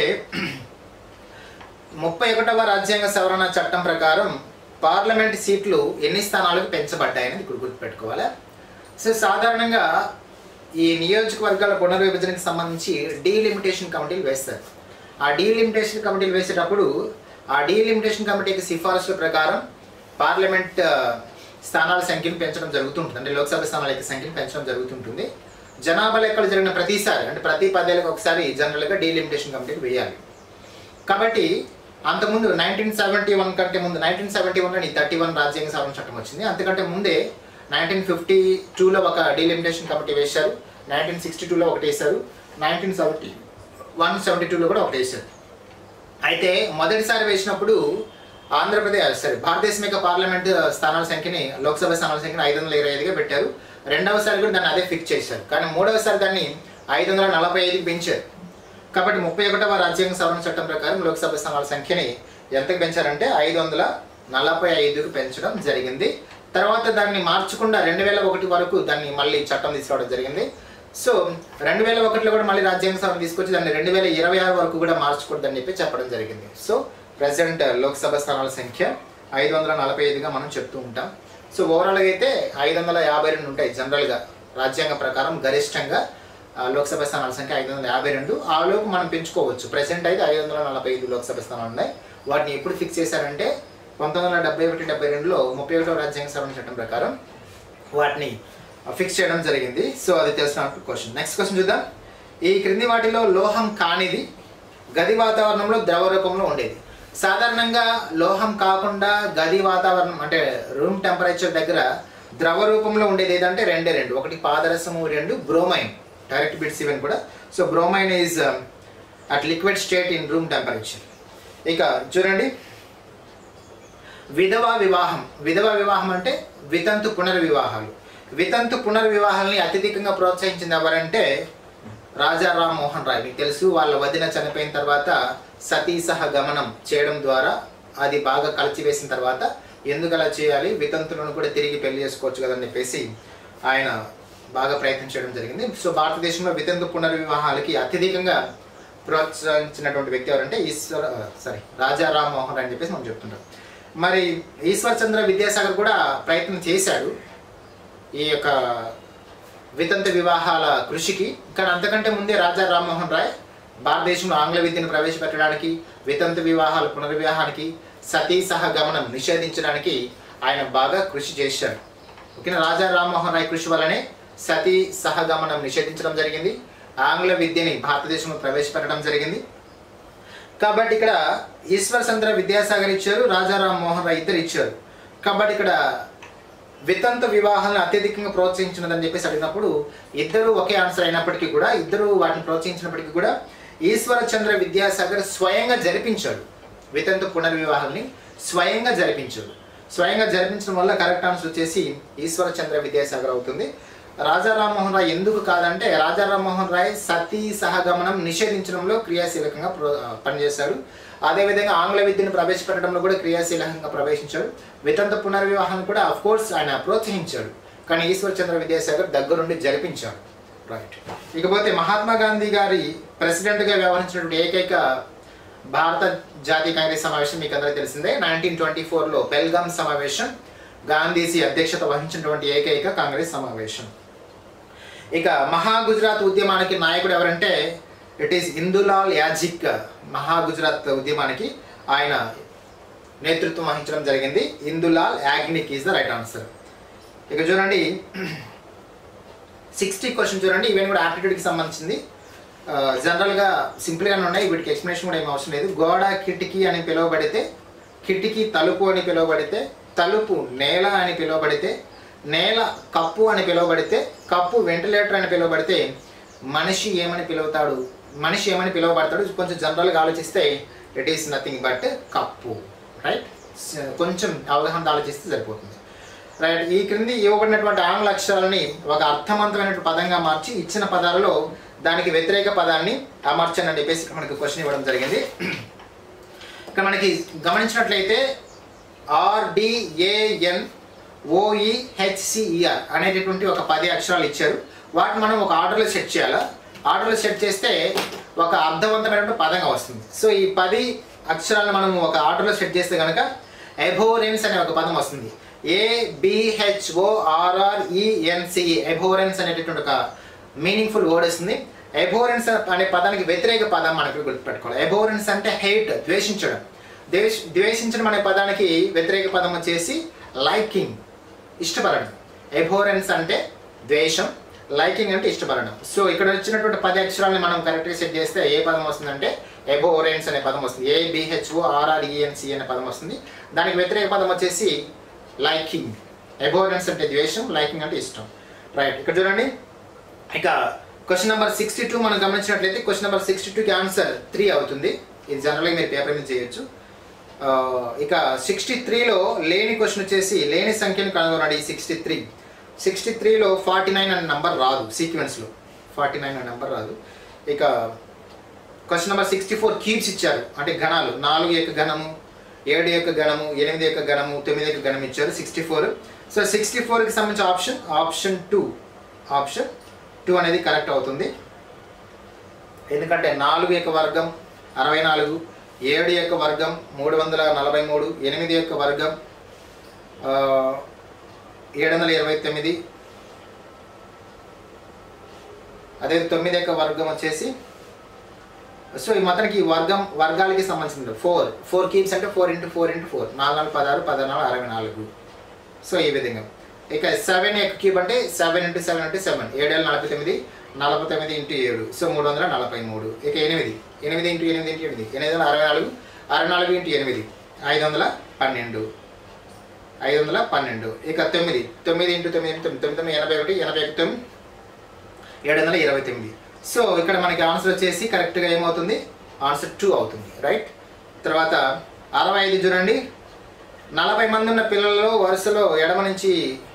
ముప్పై ఒకటవ రాజ్యాంగ సవరణ చట్టం ప్రకారం పార్లమెంట్ సీట్లు ఎన్ని స్థానాలకు పెంచబడ్డాయని ఇక్కడ గుర్తుపెట్టుకోవాలి సో సాధారణంగా ఈ నియోజకవర్గాల పునర్విభజనకి సంబంధించి డీలిమిటేషన్ కమిటీలు వేస్తారు ఆ డీలిమిటేషన్ కమిటీలు వేసేటప్పుడు ఆ డీలిమిటేషన్ కమిటీకి సిఫారసుల ప్రకారం పార్లమెంట్ ఆ, స్థానాల సంఖ్యను పెంచడం జరుగుతుంటుంది అంటే లోక్సభ స్థానాల యొక్క సంఖ్యను పెంచడం జరుగుతుంటుంది జనాభా లెక్కలు జరిగిన ప్రతిసారి అంటే ప్రతి పదేళ్ళకి ఒకసారి జనరల్గా డీలిమిటేషన్ కమిటీకి వేయాలి కాబట్టి అంతకుముందు నైన్టీన్ సెవెంటీ వన్ కంటే ముందు నైన్టీన్ సెవెంటీ వన్లో ఈ థర్టీ వన్ రాజ్యాంగ సవరణ చట్టం వచ్చింది అంతకంటే ముందే నైన్టీన్ ఫిఫ్టీ టూలో ఒక డీలిమిటేషన్ కమిటీ వేశారు నైన్టీన్ సిక్స్టీ టూలో ఒకటి వేశారు నైన్టీన్ సెవెంటీ వన్ సెవెంటీ టూలో కూడా ఒకటి వేశారు అయితే మొదటిసారి వేసినప్పుడు ఆంధ్రప్రదేశ్ సారీ భారతదేశం యొక్క పార్లమెంట్ స్థానాల సంఖ్యని లోక్సభ స్థానాల సంఖ్యని ఐదు వందల ఇరవై ఐదుగా పెట్టారు రెండవసారి కూడా దాన్ని అదే ఫిక్స్ చేశారు కానీ మూడవసారి దాన్ని ఐదు వందల నలభై ఐదుకి పెంచారు కాబట్టి ముప్పై ఒకటవ రాజ్యాంగ సవరణ చట్టం ప్రకారం లోక్సభ స్థానాల సంఖ్యని ఎంతకు పెంచారంటే ఐదు వందల నలభై ఐదుకు పెంచడం జరిగింది తర్వాత దాన్ని మార్చకుండా రెండు వేల ఒకటి వరకు దాన్ని మళ్ళీ చట్టం తీసుకురావడం జరిగింది సో రెండు వేల ఒకటిలో కూడా మళ్ళీ రాజ్యాంగ సవరణ తీసుకొచ్చి దాన్ని రెండు వేల ఇరవై ఆరు వరకు కూడా మార్చకూడదని చెప్పి చెప్పడం జరిగింది సో ప్రజెంట్ లోక్సభ స్థానాల సంఖ్య ఐదు వందల నలభై ఐదుగా మనం చెప్తూ ఉంటాం సో ఓవరాల్గా అయితే ఐదు వందల యాభై రెండు ఉంటాయి జనరల్గా రాజ్యాంగ ప్రకారం గరిష్టంగా ఆ, లోక్సభ స్థానాల సంఖ్య ఐదు వందల యాభై రెండు ఆ లోపు మనం పెంచుకోవచ్చు ప్రెసెంట్ అయితే ఐదు వందల నలభై ఐదు లోక్సభ స్థానాలు ఉన్నాయి వాటిని ఎప్పుడు ఫిక్స్ చేశారంటే పంతొమ్మిది వందల డెబ్బై ఒకటి డెబ్బై రెండులో ముప్పై ఒకటో రాజ్యాంగ సవరణ చట్టం ప్రకారం వాటిని ఫిక్స్ చేయడం జరిగింది సో అది తెలిసిన క్వశ్చన్ నెక్స్ట్ క్వశ్చన్ చూద్దాం ఈ క్రింది వాటిలో లోహం కానిది గది వాతావరణంలో ద్రవ రూపంలో ఉండేది సాధారణంగా లోహం కాకుండా గది వాతావరణం అంటే రూమ్ టెంపరేచర్ దగ్గర ద్రవ రూపంలో ఉండేది ఏదంటే రెండే రెండు ఒకటి పాదరసము రెండు బ్రోమైన్ డైరెక్ట్ బిట్స్ ఈవెన్ కూడా so bromine is at liquid state in room temperature ఇక చూడండి విధవా వివాహం విధవా వివాహం అంటే వితంతు పునర్వివాహాలు వితంతు పునర్వివాహాలని అత్యధికంగా ప్రోత్సహించింది ఎవరంటే రాజా రామ్ మోహన్ రాయ్ మీకు తెలుసు వాళ్ళ వదిన చనిపోయిన తర్వాత సతీ సహ గమనం చేయడం ద్వారా అది బాగా కలిచివేసిన తర్వాత ఎందుకు అలా చేయాలి వితంతులను కూడా తిరిగి పెళ్లి చేసుకోవచ్చు కదని చెప్పేసి ఆయన బాగా ప్రయత్నం చేయడం జరిగింది సో భారతదేశంలో వితంతు పునర్వివాహాలకి అత్యధికంగా ప్రోత్సహించినటువంటి వ్యక్తి ఎవరంటే ఈశ్వర సారీ రాజా రామ్ మోహన్ రాయ్ అని చెప్పేసి మనం చెప్తుంటాం మరి ఈశ్వర్ చంద్ర విద్యాసాగర్ కూడా ప్రయత్నం చేశాడు ఈ యొక్క వితంత వివాహాల కృషికి కానీ అంతకంటే ముందే రాజా రామ్మోహన్ రాయ్ భారతదేశంలో ఆంగ్ల విద్యను ప్రవేశపెట్టడానికి వితంత వివాహాల పునర్వివాహానికి సతీ సహగమనం నిషేధించడానికి ఆయన బాగా కృషి చేశాడు ఓకేనా రాజా రామ్మోహన్ రాయ్ కృషి వల్లనే సతీ సహగమనం నిషేధించడం జరిగింది ఆంగ్ల విద్యని భారతదేశంలో ప్రవేశపెట్టడం జరిగింది కాబట్టి ఇక్కడ ఈశ్వర్ చంద్ర విద్యాసాగర్ ఇచ్చారు రాజారాం మోహన్ రాయ్ ఇద్దరు ఇచ్చారు కాబట్టి ఇక్కడ వితంత వివాహాలను అత్యధికంగా ప్రోత్సహించినదని చెప్పేసి అడిగినప్పుడు ఇద్దరు ఒకే ఆన్సర్ అయినప్పటికీ కూడా ఇద్దరు వాటిని ప్రోత్సహించినప్పటికీ కూడా ఈశ్వర చంద్ర విద్యాసాగర్ స్వయంగా జరిపించాడు వితంతు పునర్వివాహాల్ని స్వయంగా జరిపించాడు స్వయంగా జరిపించడం వల్ల కరెక్ట్ ఆన్సర్ వచ్చేసి ఈశ్వర చంద్ర విద్యాసాగర్ అవుతుంది రాజా రామ్మోహన్ రాయ్ ఎందుకు కాదంటే రాజా రామ్మోహన్ రాయ్ సతీ సహగమనం నిషేధించడంలో క్రియాశీలకంగా ప్రో- పనిచేశాడు అదేవిధంగా ఆంగ్ల విద్యను ప్రవేశపెట్టడంలో కూడా క్రియాశీలకంగా ప్రవేశించాడు వితంత పునర్వివాహాన్ని కూడా అఫ్ కోర్స్ ఆయన ప్రోత్సహించాడు కానీ ఈశ్వర్ చంద్ర విద్యాసాగర్ దగ్గరుండి జరిపించాడు రైట్ ఇకపోతే మహాత్మా గాంధీ గారి ప్రెసిడెంట్గా వ్యవహరించినటువంటి ఏకైక భారత జాతీయ కాంగ్రెస్ సమావేశం మీకు అందరికీ తెలిసిందే నైన్టీన్ ట్వంటీ ఫోర్లో బెల్గామ్ సమావేశం గాంధీజీ అధ్యక్షత వహించినటువంటి ఏకైక కాంగ్రెస్ సమావేశం ఇక మహా గుజరాత్ ఉద్యమానికి నాయకుడు ఎవరంటే ఇట్ ఈస్ ఇందులాల్ యాజిక్ మహా గుజరాత్ ఉద్యమానికి ఆయన నేతృత్వం వహించడం జరిగింది Indulal Yagnik is the right answer ఇక చూడండి సిక్స్టీ క్వశ్చన్ చూడండి ఇవన్నీ కూడా యాప్టిట్యూడ్కి సంబంధించింది ఆ, జనరల్గా సింపుల్గానే ఉన్నాయి వీటికి ఎక్స్ప్లెనేషన్ కూడా ఏం అవసరం లేదు గోడ కిటికీ అని పిలువబడితే కిటికీ తలుపు అని పిలువబడితే తలుపు నేల అని పిలువబడితే నేల కప్పు అని పిలువబడితే కప్పు వెంటిలేటర్ అని పిలువబడితే మనిషి ఏమని పిలువుతాడు మనిషి ఏమని పిలువబడతాడు కొంచెం జనరల్గా ఆలోచిస్తే it is nothing but cup right స- కొంచెం అవగాహన ఆలోచిస్తే సరిపోతుంది రైట్ ఈ క్రింది ఇవ్వబడినటువంటి ఆంగ్ల అక్షరాలని ఒక అర్థవంతమైనటువంటి పదంగా మార్చి ఇచ్చిన పదాలలో దానికి వ్యతిరేక పదాన్ని అమర్చండి అని చెప్పేసి ఇక్కడ మనకి క్వశ్చన్ ఇవ్వడం జరిగింది ఇక్కడ మనకి గమనించినట్లయితే ఆర్డిఏఎన్ ఓఈహెచ్సిఈఆర్ అనేటటువంటి ఒక పది అక్షరాలు ఇచ్చారు వాటిని మనం ఒక ఆర్డర్లో సెట్ చేయాలా ఆర్డర్లో సెట్ చేస్తే ఒక అర్థవంతమైనటువంటి పదంగా వస్తుంది సో ఈ పది అక్షరాలను మనం ఒక ఆర్డర్లో సెట్ చేస్తే కనుక ఎబోరెన్స్ అనే ఒక పదం వస్తుంది ఏ బిహెచ్ఓ ఆర్ఆర్ఈఎన్సిఈ ఎబోరెన్స్ అనేటటువంటి ఒక మీనింగ్ఫుల్ వర్డ్ వస్తుంది ఎబోరెన్స్ అనే పదానికి వ్యతిరేక పదం మనకు గుర్తుపెట్టుకోవాలి ఎబోరెన్స్ అంటే హెయిట్ ద్వేషించడం ద్వేష ద్వేషించడం అనే పదానికి వ్యతిరేక పదం వచ్చేసి లైకింగ్ ఇష్టపడడం ఎబోరెన్స్ అంటే ద్వేషం లైకింగ్ అంటే ఇష్టపడడం సో ఇక్కడ వచ్చినటువంటి పది అక్షరాలని మనం కరెక్ట్గా సెట్ చేస్తే ఏ పదం వస్తుందంటే ఎబోరెన్స్ అనే పదం వస్తుంది ఏ బిహెచ్ఓ ఆర్ఆర్ఈఎన్సి అనే పదం వస్తుంది దానికి వ్యతిరేక పదం వచ్చేసి లైకింగ్ ఎబోరెన్స్ అంటే ద్వేషం లైకింగ్ అంటే ఇష్టం రైట్ ఇక్కడ చూడండి ఇక క్వశ్చన్ నెంబర్ సిక్స్టీ టూ మనం గమనించినట్లయితే క్వశ్చన్ నెంబర్ సిక్స్టీ టూకి ఆన్సర్ త్రీ అవుతుంది ఇది జనరల్గా మీరు పేపర్ మీద చేయొచ్చు ఆ, ఇక సిక్స్టీ త్రీలో లేని క్వశ్చన్ వచ్చేసి లేని సంఖ్యను కనుగొన్నాడు ఈ సిక్స్టీ త్రీ సిక్స్టీ త్రీలో ఫార్టీ నైన్ అనే నెంబర్ రాదు సీక్వెన్స్లో ఫార్టీ నైన్ అనే నెంబర్ రాదు ఇక question number sixty four cubes ఇచ్చారు అంటే గణాలు నాలుగు యొక్క గణము ఏడు యొక్క గణము ఎనిమిది యొక్క గణము తొమ్మిది యొక్క గణం ఇచ్చారు సిక్స్టీ ఫోర్ సో సిక్స్టీ ఫోర్కి సంబంధించిన option option two option two అనేది కరెక్ట్ అవుతుంది ఎందుకంటే నాలుగు యొక్క వర్గం అరవై నాలుగు ఏడు యొక్క వర్గం మూడు వందల నలభై మూడు ఎనిమిది యొక్క వర్గం ఆ, ఏడు వందల ఇరవై తొమ్మిది అదే తొమ్మిది యొక్క వర్గం వచ్చేసి సో ఈ మొత్తానికి ఈ వర్గం వర్గాలకి సంబంధించింది ఫోర్ ఫోర్ కీప్స్ అంటే four into four into four నాలుగు నాలుగు పదహారు పదనాలుగు అరవై నాలుగు సో ఈ విధంగా ఇక సెవెన్ యొక్క క్యూబ్ అంటే సెవెన్ ఇంటూ సెవెన్ అంటే సెవెన్ ఏడు వేల నలభై తొమ్మిది నలభై తొమ్మిది ఇంటూ ఏడు సో మూడు వందల నలభై మూడు ఇక ఎనిమిది ఎనిమిది ఇంటూ ఎనిమిది ఇంటూ ఎనిమిది ఎనిమిది వందల అరవై నాలుగు అరవై నాలుగు ఇంటూ ఎనిమిది ఐదు వందల పన్నెండు ఐదు వందల పన్నెండు ఇక తొమ్మిది తొమ్మిది ఇంటూ తొమ్మిది ఇంటూ తొమ్మిది తొమ్మిది తొమ్మిది ఎనభై ఒకటి ఎనభై ఒకటి తొమ్మిది ఏడు వందల ఇరవై తొమ్మిది సో ఇక్కడ మనకి ఆన్సర్ వచ్చేసి కరెక్ట్గా ఏమవుతుంది ఆన్సర్ టూ అవుతుంది రైట్ తర్వాత అరవై ఐదు చూడండి నలభై మంది ఉన్న పిల్లలలో వరుసలో ఎడమ నుంచి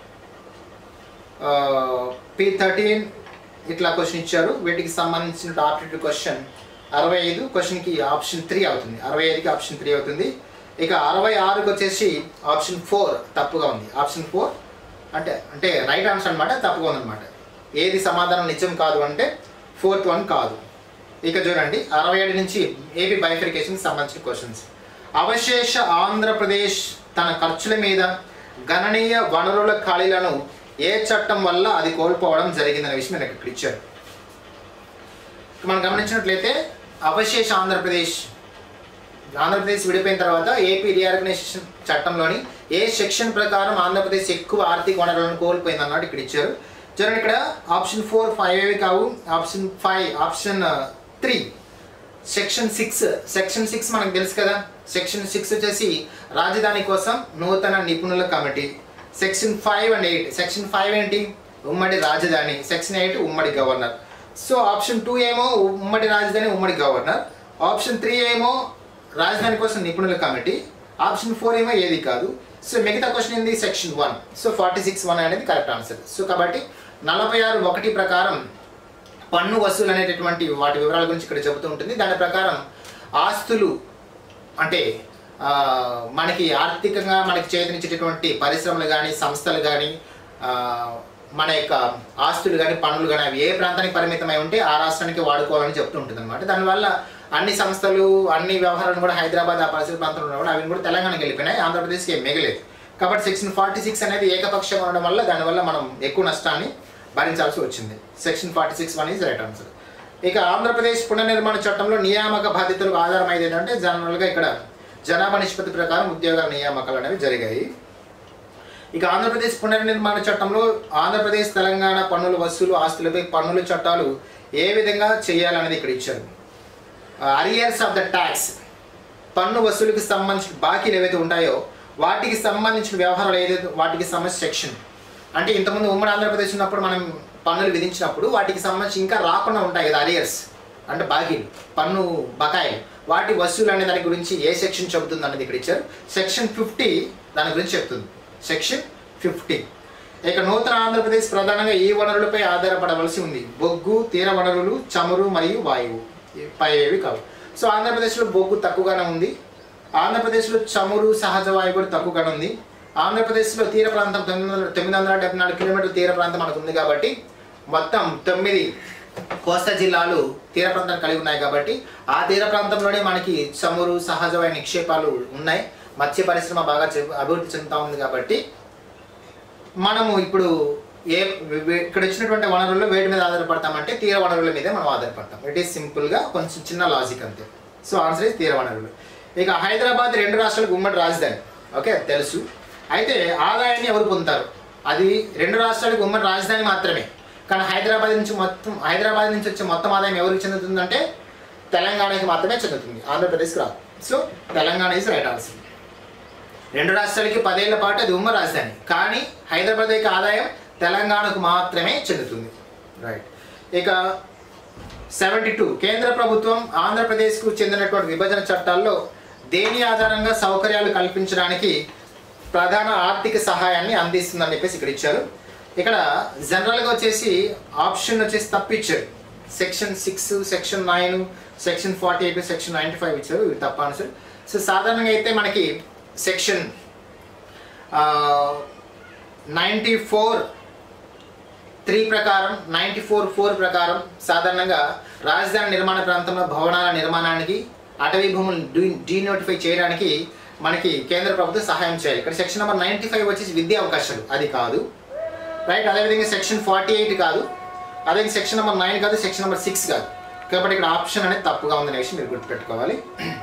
పి థర్టీన్ ఇట్లా క్వశ్చన్ ఇచ్చారు వీటికి సంబంధించిన ఆప్టిట్యూడ్ క్వశ్చన్ అరవై ఐదు క్వశ్చన్కి ఆప్షన్ త్రీ అవుతుంది అరవై ఐదుకి ఆప్షన్ త్రీ అవుతుంది ఇక అరవై ఆరుకి వచ్చేసి ఆప్షన్ ఫోర్ తప్పుగా ఉంది ఆప్షన్ ఫోర్ అంటే అంటే రైట్ ఆన్సర్ అనమాట తప్పుగా ఉందన్నమాట ఏది సమాధానం నిజం కాదు అంటే ఫోర్త్ వన్ కాదు ఇక చూడండి అరవై ఏడు నుంచి ఏపీ బైఫికేషన్ సంబంధించిన క్వశ్చన్స్ అవశేష ఆంధ్రప్రదేశ్ తన ఖర్చుల మీద గణనీయ వనరుల ఖాళీలను ఏ చట్టం వల్ల అది కోల్పోవడం జరిగిందనే విషయం నేను ఇక్కడ ఇచ్చారు ఇక మనం గమనించినట్లయితే అవశేష ఆంధ్రప్రదేశ్ ఆంధ్రప్రదేశ్ విడిపోయిన తర్వాత ఏపీ రీఆర్గనైజేషన్ చట్టంలోని ఏ సెక్షన్ ప్రకారం ఆంధ్రప్రదేశ్ ఎక్కువ ఆర్థిక వనరులను కోల్పోయింది అన్నట్టు ఇక్కడ ఇచ్చారు చూడండి ఇక్కడ ఆప్షన్ ఫోర్ ఫైవ్ ఏవి కావు option five option three section six section six మనకు తెలుసు కదా సెక్షన్ సిక్స్ వచ్చేసి రాజధాని కోసం నూతన నిపుణుల committee section five and eight section five ఏంటి ఉమ్మడి రాజధాని సెక్షన్ ఎయిట్ ఉమ్మడి గవర్నర్ సో ఆప్షన్ టూ ఏమో ఉమ్మడి రాజధాని ఉమ్మడి గవర్నర్ ఆప్షన్ త్రీ ఏమో రాజధాని కోసం నిపుణుల కమిటీ ఆప్షన్ ఫోర్ ఏమో ఏది కాదు సో మిగతా క్వశ్చన్ ఏంది section one so forty six one అనేది కరెక్ట్ ఆన్సర్ సో కాబట్టి నలభై ఆరు ఒకటి ప్రకారం పన్ను వసూలు అనేటటువంటి వాటి వివరాల గురించి ఇక్కడ చెబుతూ ఉంటుంది దాని ప్రకారం ఆస్తులు అంటే ఆ, మనకి ఆర్థికంగా మనకి చేతనిచ్చేటటువంటి పరిశ్రమలు కానీ సంస్థలు కానీ మన యొక్క ఆస్తులు కానీ పన్నులు కానీ అవి ఏ ప్రాంతానికి పరిమితమై ఉంటే ఆ రాష్ట్రానికి వాడుకోవాలని చెప్తూ ఉంటుంది అనమాట దానివల్ల అన్ని సంస్థలు అన్ని వ్యవహారాలు కూడా హైదరాబాద్ ఆ పరిసర ప్రాంతంలో ఉన్న కూడా అవి కూడా తెలంగాణకి వెళ్ళిపోయినాయి ఆంధ్రప్రదేశ్కి ఏం మిగలేదు కాబట్టి సెక్షన్ ఫార్టీ సిక్స్ అనేది ఏకపక్షంగా ఉండడం వల్ల దానివల్ల మనం ఎక్కువ నష్టాన్ని భరించాల్సి వచ్చింది section forty six one is right answer ఇక ఆంధ్రప్రదేశ్ పునర్నిర్మాణ చట్టంలో నియామక బాధ్యతలకు ఆధారం అయ్యేది ఏంటంటే జనరల్గా ఇక్కడ జనాభా నిష్పత్తి ప్రకారం ఉద్యోగాల నియామకాలు అనేవి జరిగాయి ఇక ఆంధ్రప్రదేశ్ పునర్నిర్మాణ చట్టంలో ఆంధ్రప్రదేశ్ తెలంగాణ పన్నుల వసూలు ఆస్తులపై పన్నుల చట్టాలు ఏ విధంగా చేయాలనేది ఇక్కడ ఇచ్చారు అరియర్స్ ఆఫ్ ద ట్యాక్స్ పన్ను వసూలుకి సంబంధించిన బాకీలు ఏవైతే ఉంటాయో వాటికి సంబంధించిన వ్యవహారాలు ఏదైతే వాటికి సంబంధించిన సెక్షన్ అంటే ఇంతకుముందు ఉమ్మడి ఆంధ్రప్రదేశ్ ఉన్నప్పుడు మనం పన్నులు విధించినప్పుడు వాటికి సంబంధించి ఇంకా రాకుండా ఉంటాయి కదా అరియర్స్ అంటే బాకీలు పన్ను బకాయిలు వాటి వస్తువులు అనే దాని గురించి ఏ సెక్షన్ చెబుతుంది అనేది ఇక్కడ ఇచ్చారు సెక్షన్ ఫిఫ్టీ దాని గురించి చెప్తుంది సెక్షన్ ఫిఫ్టీ ఇక నూతన ఆంధ్రప్రదేశ్ ప్రధానంగా ఈ వనరులపై ఆధారపడవలసి ఉంది బొగ్గు తీర వనరులు చమురు మరియు వాయువు ఈ పై ఏవి కావు సో ఆంధ్రప్రదేశ్లో బొగ్గు తక్కువగానే ఉంది ఆంధ్రప్రదేశ్లో చమురు సహజ వాయువు కూడా తక్కువగానే ఉంది ఆంధ్రప్రదేశ్లో తీర ప్రాంతం తొమ్మిది వందల తొమ్మిది వందల డెబ్బై నాలుగు కిలోమీటర్ల తీర ప్రాంతం మనకు ఉంది కాబట్టి మొత్తం తొమ్మిది కోస్తా జిల్లాలు తీర ప్రాంతాన్ని కలిగి ఉన్నాయి కాబట్టి ఆ తీర ప్రాంతంలోనే మనకి చమురు సహజమైన నిక్షేపాలు ఉన్నాయి మత్స్య పరిశ్రమ బాగా చె- అభివృద్ధి చెందుతా ఉంది కాబట్టి మనము ఇప్పుడు ఏ వే- ఇక్కడ వచ్చినటువంటి వనరుల్లో వేటి మీద ఆధారపడతామంటే తీర వనరుల మీదే మనం ఆధారపడతాం ఇట్ ఈస్ సింపుల్గా కొంచెం చిన్న లాజిక్ అంతే సో ఆన్సర్ ఇస్ తీర వనరులు ఇక హైదరాబాద్ రెండు రాష్ట్రాలకు ఉమ్మడి రాజధాని ఓకే తెలుసు అయితే ఆదాయాన్ని ఎవరు పొందుతారు అది రెండు రాష్ట్రాలకు ఉమ్మడి రాజధాని మాత్రమే కానీ హైదరాబాద్ నుంచి మొత్తం హైదరాబాద్ నుంచి వచ్చే మొత్తం ఆదాయం ఎవరికి చెందుతుందంటే తెలంగాణకి మాత్రమే చెందుతుంది ఆంధ్రప్రదేశ్కి రాదు so Telangana is right answer రెండు రాష్ట్రాలకి పదేళ్ల పాటు అది ఉమ్మడి రాజధాని కానీ హైదరాబాద్ యొక్క ఆదాయం తెలంగాణకు మాత్రమే చెందుతుంది రైట్ ఇక సెవెంటీ టూ కేంద్ర ప్రభుత్వం ఆంధ్రప్రదేశ్కు చెందినటువంటి విభజన చట్టాల్లో దేని ఆధారంగా సౌకర్యాలు కల్పించడానికి ప్రధాన ఆర్థిక సహాయాన్ని అందిస్తుందని చెప్పేసి ఇక్కడ ఇచ్చారు ఇక్కడ జనరల్గా వచ్చేసి ఆప్షన్ వచ్చేసి తప్పిచ్చారు section six section nine section forty eight section ninety five ఇచ్చారు ఇవి తప్ప ఆన్సర్ సో సాధారణంగా అయితే మనకి సెక్షన్ నైంటీ ఫోర్ త్రీ ప్రకారం నైంటీ ఫోర్ ఫోర్ ప్రకారం సాధారణంగా రాజధాని నిర్మాణ ప్రాంతంలో భవనాల నిర్మాణానికి అటవీ భూములు డీ డీనోటిఫై చేయడానికి మనకి కేంద్ర ప్రభుత్వం సహాయం చేయాలి ఇక్కడ సెక్షన్ నెంబర్ నైంటీ ఫైవ్ వచ్చేసి విద్యా అవకాశాలు అది కాదు రైట్ అదేవిధంగా సెక్షన్ ఫార్టీ ఎయిట్ కాదు అదే సెక్షన్ నెంబర్ నైన్ కాదు సెక్షన్ నెంబర్ సిక్స్ కాదు కాబట్టి ఇక్కడ ఆప్షన్ అనేది తప్పుగా ఉందనే విషయం మీరు గుర్తుపెట్టుకోవాలి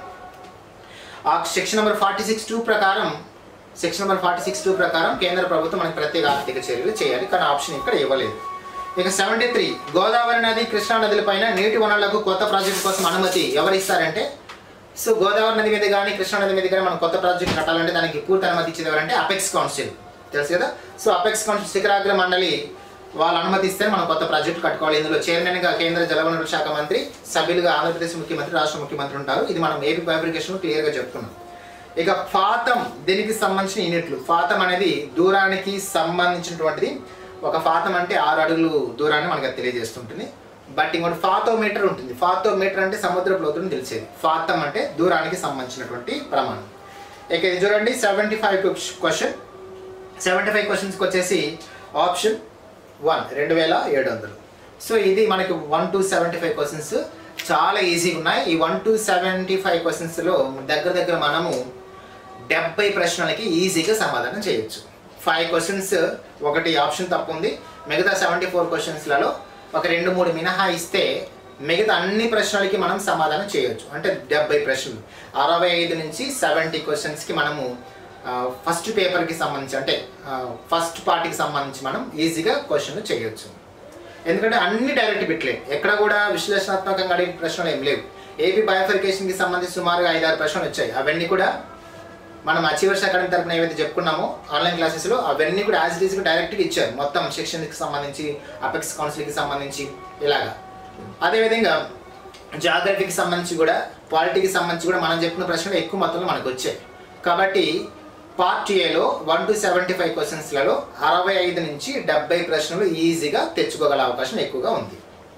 ఆ section number forty six two ప్రకారం section number forty six two ప్రకారం కేంద్ర ప్రభుత్వం మనకి ప్రత్యేక ఆర్థిక చర్యలు చేయాలి కానీ ఆప్షన్ ఇక్కడ ఇవ్వలేదు ఇక సెవెంటీ త్రీ గోదావరి నది కృష్ణా నదుల పైన నీటి వనరులకు కొత్త ప్రాజెక్టు కోసం అనుమతి ఎవరు ఇస్తారంటే సో గోదావరి నది మీద కానీ కృష్ణా నది మీద కానీ మనం కొత్త ప్రాజెక్ట్ కట్టాలంటే దానికి పూర్తి అనుమతి ఇచ్చేది ఎవరంటే అపెక్స్ కౌన్సిల్ తెలుసు కదా సో అపెక్స్ కౌన్సిల్ శిఖరాగ్ర మండలి వాళ్ళు అనుమతిస్తే మనం కొత్త ప్రాజెక్ట్ కట్టుకోవాలి ఇందులో చైర్మన్గా కేంద్ర జలవనరుల శాఖ మంత్రి సభ్యులుగా ఆంధ్రప్రదేశ్ ముఖ్యమంత్రి రాష్ట్ర ముఖ్యమంత్రి ఉంటారు ఇది మనం ఏపీ ఫ్యాబ్రికేషన్ క్లియర్గా చెప్తున్నాం ఇక ఫాతం దీనికి సంబంధించిన యూనిట్లు ఫాతం అనేది దూరానికి సంబంధించినటువంటిది ఒక ఫాతం అంటే ఆరు అడుగులు దూరాన్ని మనకు అది తెలియజేస్తుంటుంది బట్ ఇంకోటి ఫాతోమీటర్ ఉంటుంది ఫాతోమీటర్ అంటే సముద్ర లోతుని తెలిసేది ఫాతం అంటే దూరానికి సంబంధించినటువంటి ప్రమాణం ఇక ఇది చూడండి seventy five question seventy five క్వశ్చన్స్కి వచ్చేసి ఆప్షన్ వన్ రెండు వేల ఏడు వందలు సో ఇది మనకి one to seventy five questions చాలా ఈజీగా ఉన్నాయి ఈ వన్ టు సెవెంటీ ఫైవ్ క్వశ్చన్స్లో దగ్గర దగ్గర మనము డెబ్బై ప్రశ్నలకి ఈజీగా సమాధానం చేయొచ్చు ఫైవ్ క్వశ్చన్స్ ఒకటి ఆప్షన్ తప్పు ఉంది మిగతా సెవెంటీ ఫోర్ క్వశ్చన్స్లలో ఒక రెండు మూడు మినహా ఇస్తే మిగతా అన్ని ప్రశ్నలకి మనం సమాధానం చేయొచ్చు అంటే డెబ్బై ప్రశ్నలు అరవై ఐదు నుంచి సెవెంటీ క్వశ్చన్స్కి మనము ఫస్ట్ పేపర్కి సంబంధించి అంటే ఫస్ట్ పార్ట్కి సంబంధించి మనం ఈజీగా క్వశ్చన్లు చేయొచ్చు ఎందుకంటే అన్ని డైరెక్ట్ బిట్లే ఎక్కడ కూడా విశ్లేషణాత్మకంగా అడిగిన ప్రశ్నలు ఏం లేవు ఏపీ బయోఫికేషన్కి సంబంధించి సుమారుగా ఐదారు ప్రశ్నలు వచ్చాయి అవన్నీ కూడా మనం అచీవర్స్ అకాడమీ తరపున ఏవైతే చెప్పుకున్నామో ఆన్లైన్ క్లాసెస్లో అవన్నీ కూడా యాజ్ ఇట్ ఈస్గా డైరెక్ట్గా ఇచ్చారు మొత్తం సెక్షన్కి సంబంధించి అపెక్స్ కౌన్సిల్కి సంబంధించి ఇలాగా అదేవిధంగా జాగ్రఫీకి సంబంధించి కూడా పాలిటీకి సంబంధించి కూడా మనం చెప్పిన ప్రశ్నలు ఎక్కువ మొత్తంలో మనకు వచ్చాయి కాబట్టి పార్ట్ ఏలో వన్ టు సెవెంటీ ఫైవ్ క్వశ్చన్స్లలో అరవై ఐదు నుంచి డెబ్బై ప్రశ్నలు ఈజీగా తెచ్చుకోగల అవకాశం ఎక్కువగా ఉంది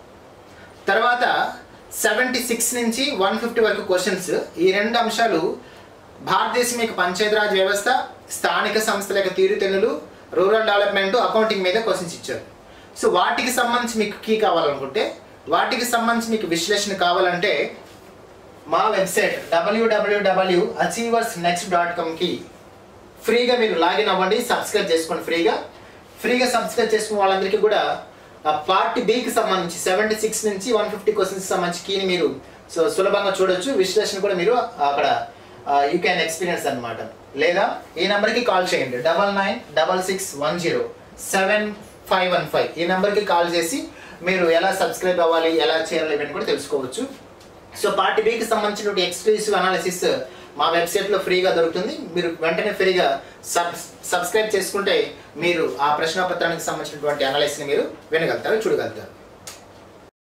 తర్వాత సెవెంటీ సిక్స్ నుంచి వన్ ఫిఫ్టీ వరకు క్వశ్చన్స్ ఈ రెండు అంశాలు భారతదేశం యొక్క పంచాయతీరాజ్ వ్యవస్థ స్థానిక సంస్థల యొక్క తీరుతెన్నులు రూరల్ డెవలప్మెంట్ అకౌంటింగ్ మీద క్వశ్చన్స్ ఇచ్చారు సో వాటికి సంబంధించి మీకు కీ కావాలనుకుంటే వాటికి సంబంధించి మీకు విశ్లేషణ కావాలంటే మా website W W W achievers next dot కామ్కి ఫ్రీగా మీరు లాగిన్ అవ్వండి సబ్స్క్రైబ్ చేసుకోండి ఫ్రీగా ఫ్రీగా సబ్స్క్రైబ్ చేసుకున్న వాళ్ళందరికీ కూడా ఆ పార్ట్ బికి సంబంధించి సెవెంటీ సిక్స్ నుంచి వన్ ఫిఫ్టీ క్వశ్చన్స్ సంబంధించి కీని మీరు సో సులభంగా చూడొచ్చు విశ్లేషణ కూడా మీరు అక్కడ యూ క్యాన్ ఎక్స్పీరియన్స్ అనమాట లేదా ఈ నెంబర్కి కాల్ చేయండి double nine double six one zero seven five one five ఈ నెంబర్కి కాల్ చేసి మీరు ఎలా సబ్స్క్రైబ్ అవ్వాలి ఎలా చేయాలి ఇవన్నీ కూడా తెలుసుకోవచ్చు సో పార్ట్ బికి సంబంధించినటువంటి ఎక్స్క్లూసివ్ అనాలిసిస్ మా వెబ్సైట్లో ఫ్రీగా దొరుకుతుంది మీరు వెంటనే ఫ్రీగా సబ్ సబ్స్క్రైబ్ చేసుకుంటే మీరు ఆ ప్రశ్నపత్రానికి సంబంధించినటువంటి అనాలిసిస్ని మీరు వినగలుగుతారు చూడగలుగుతారు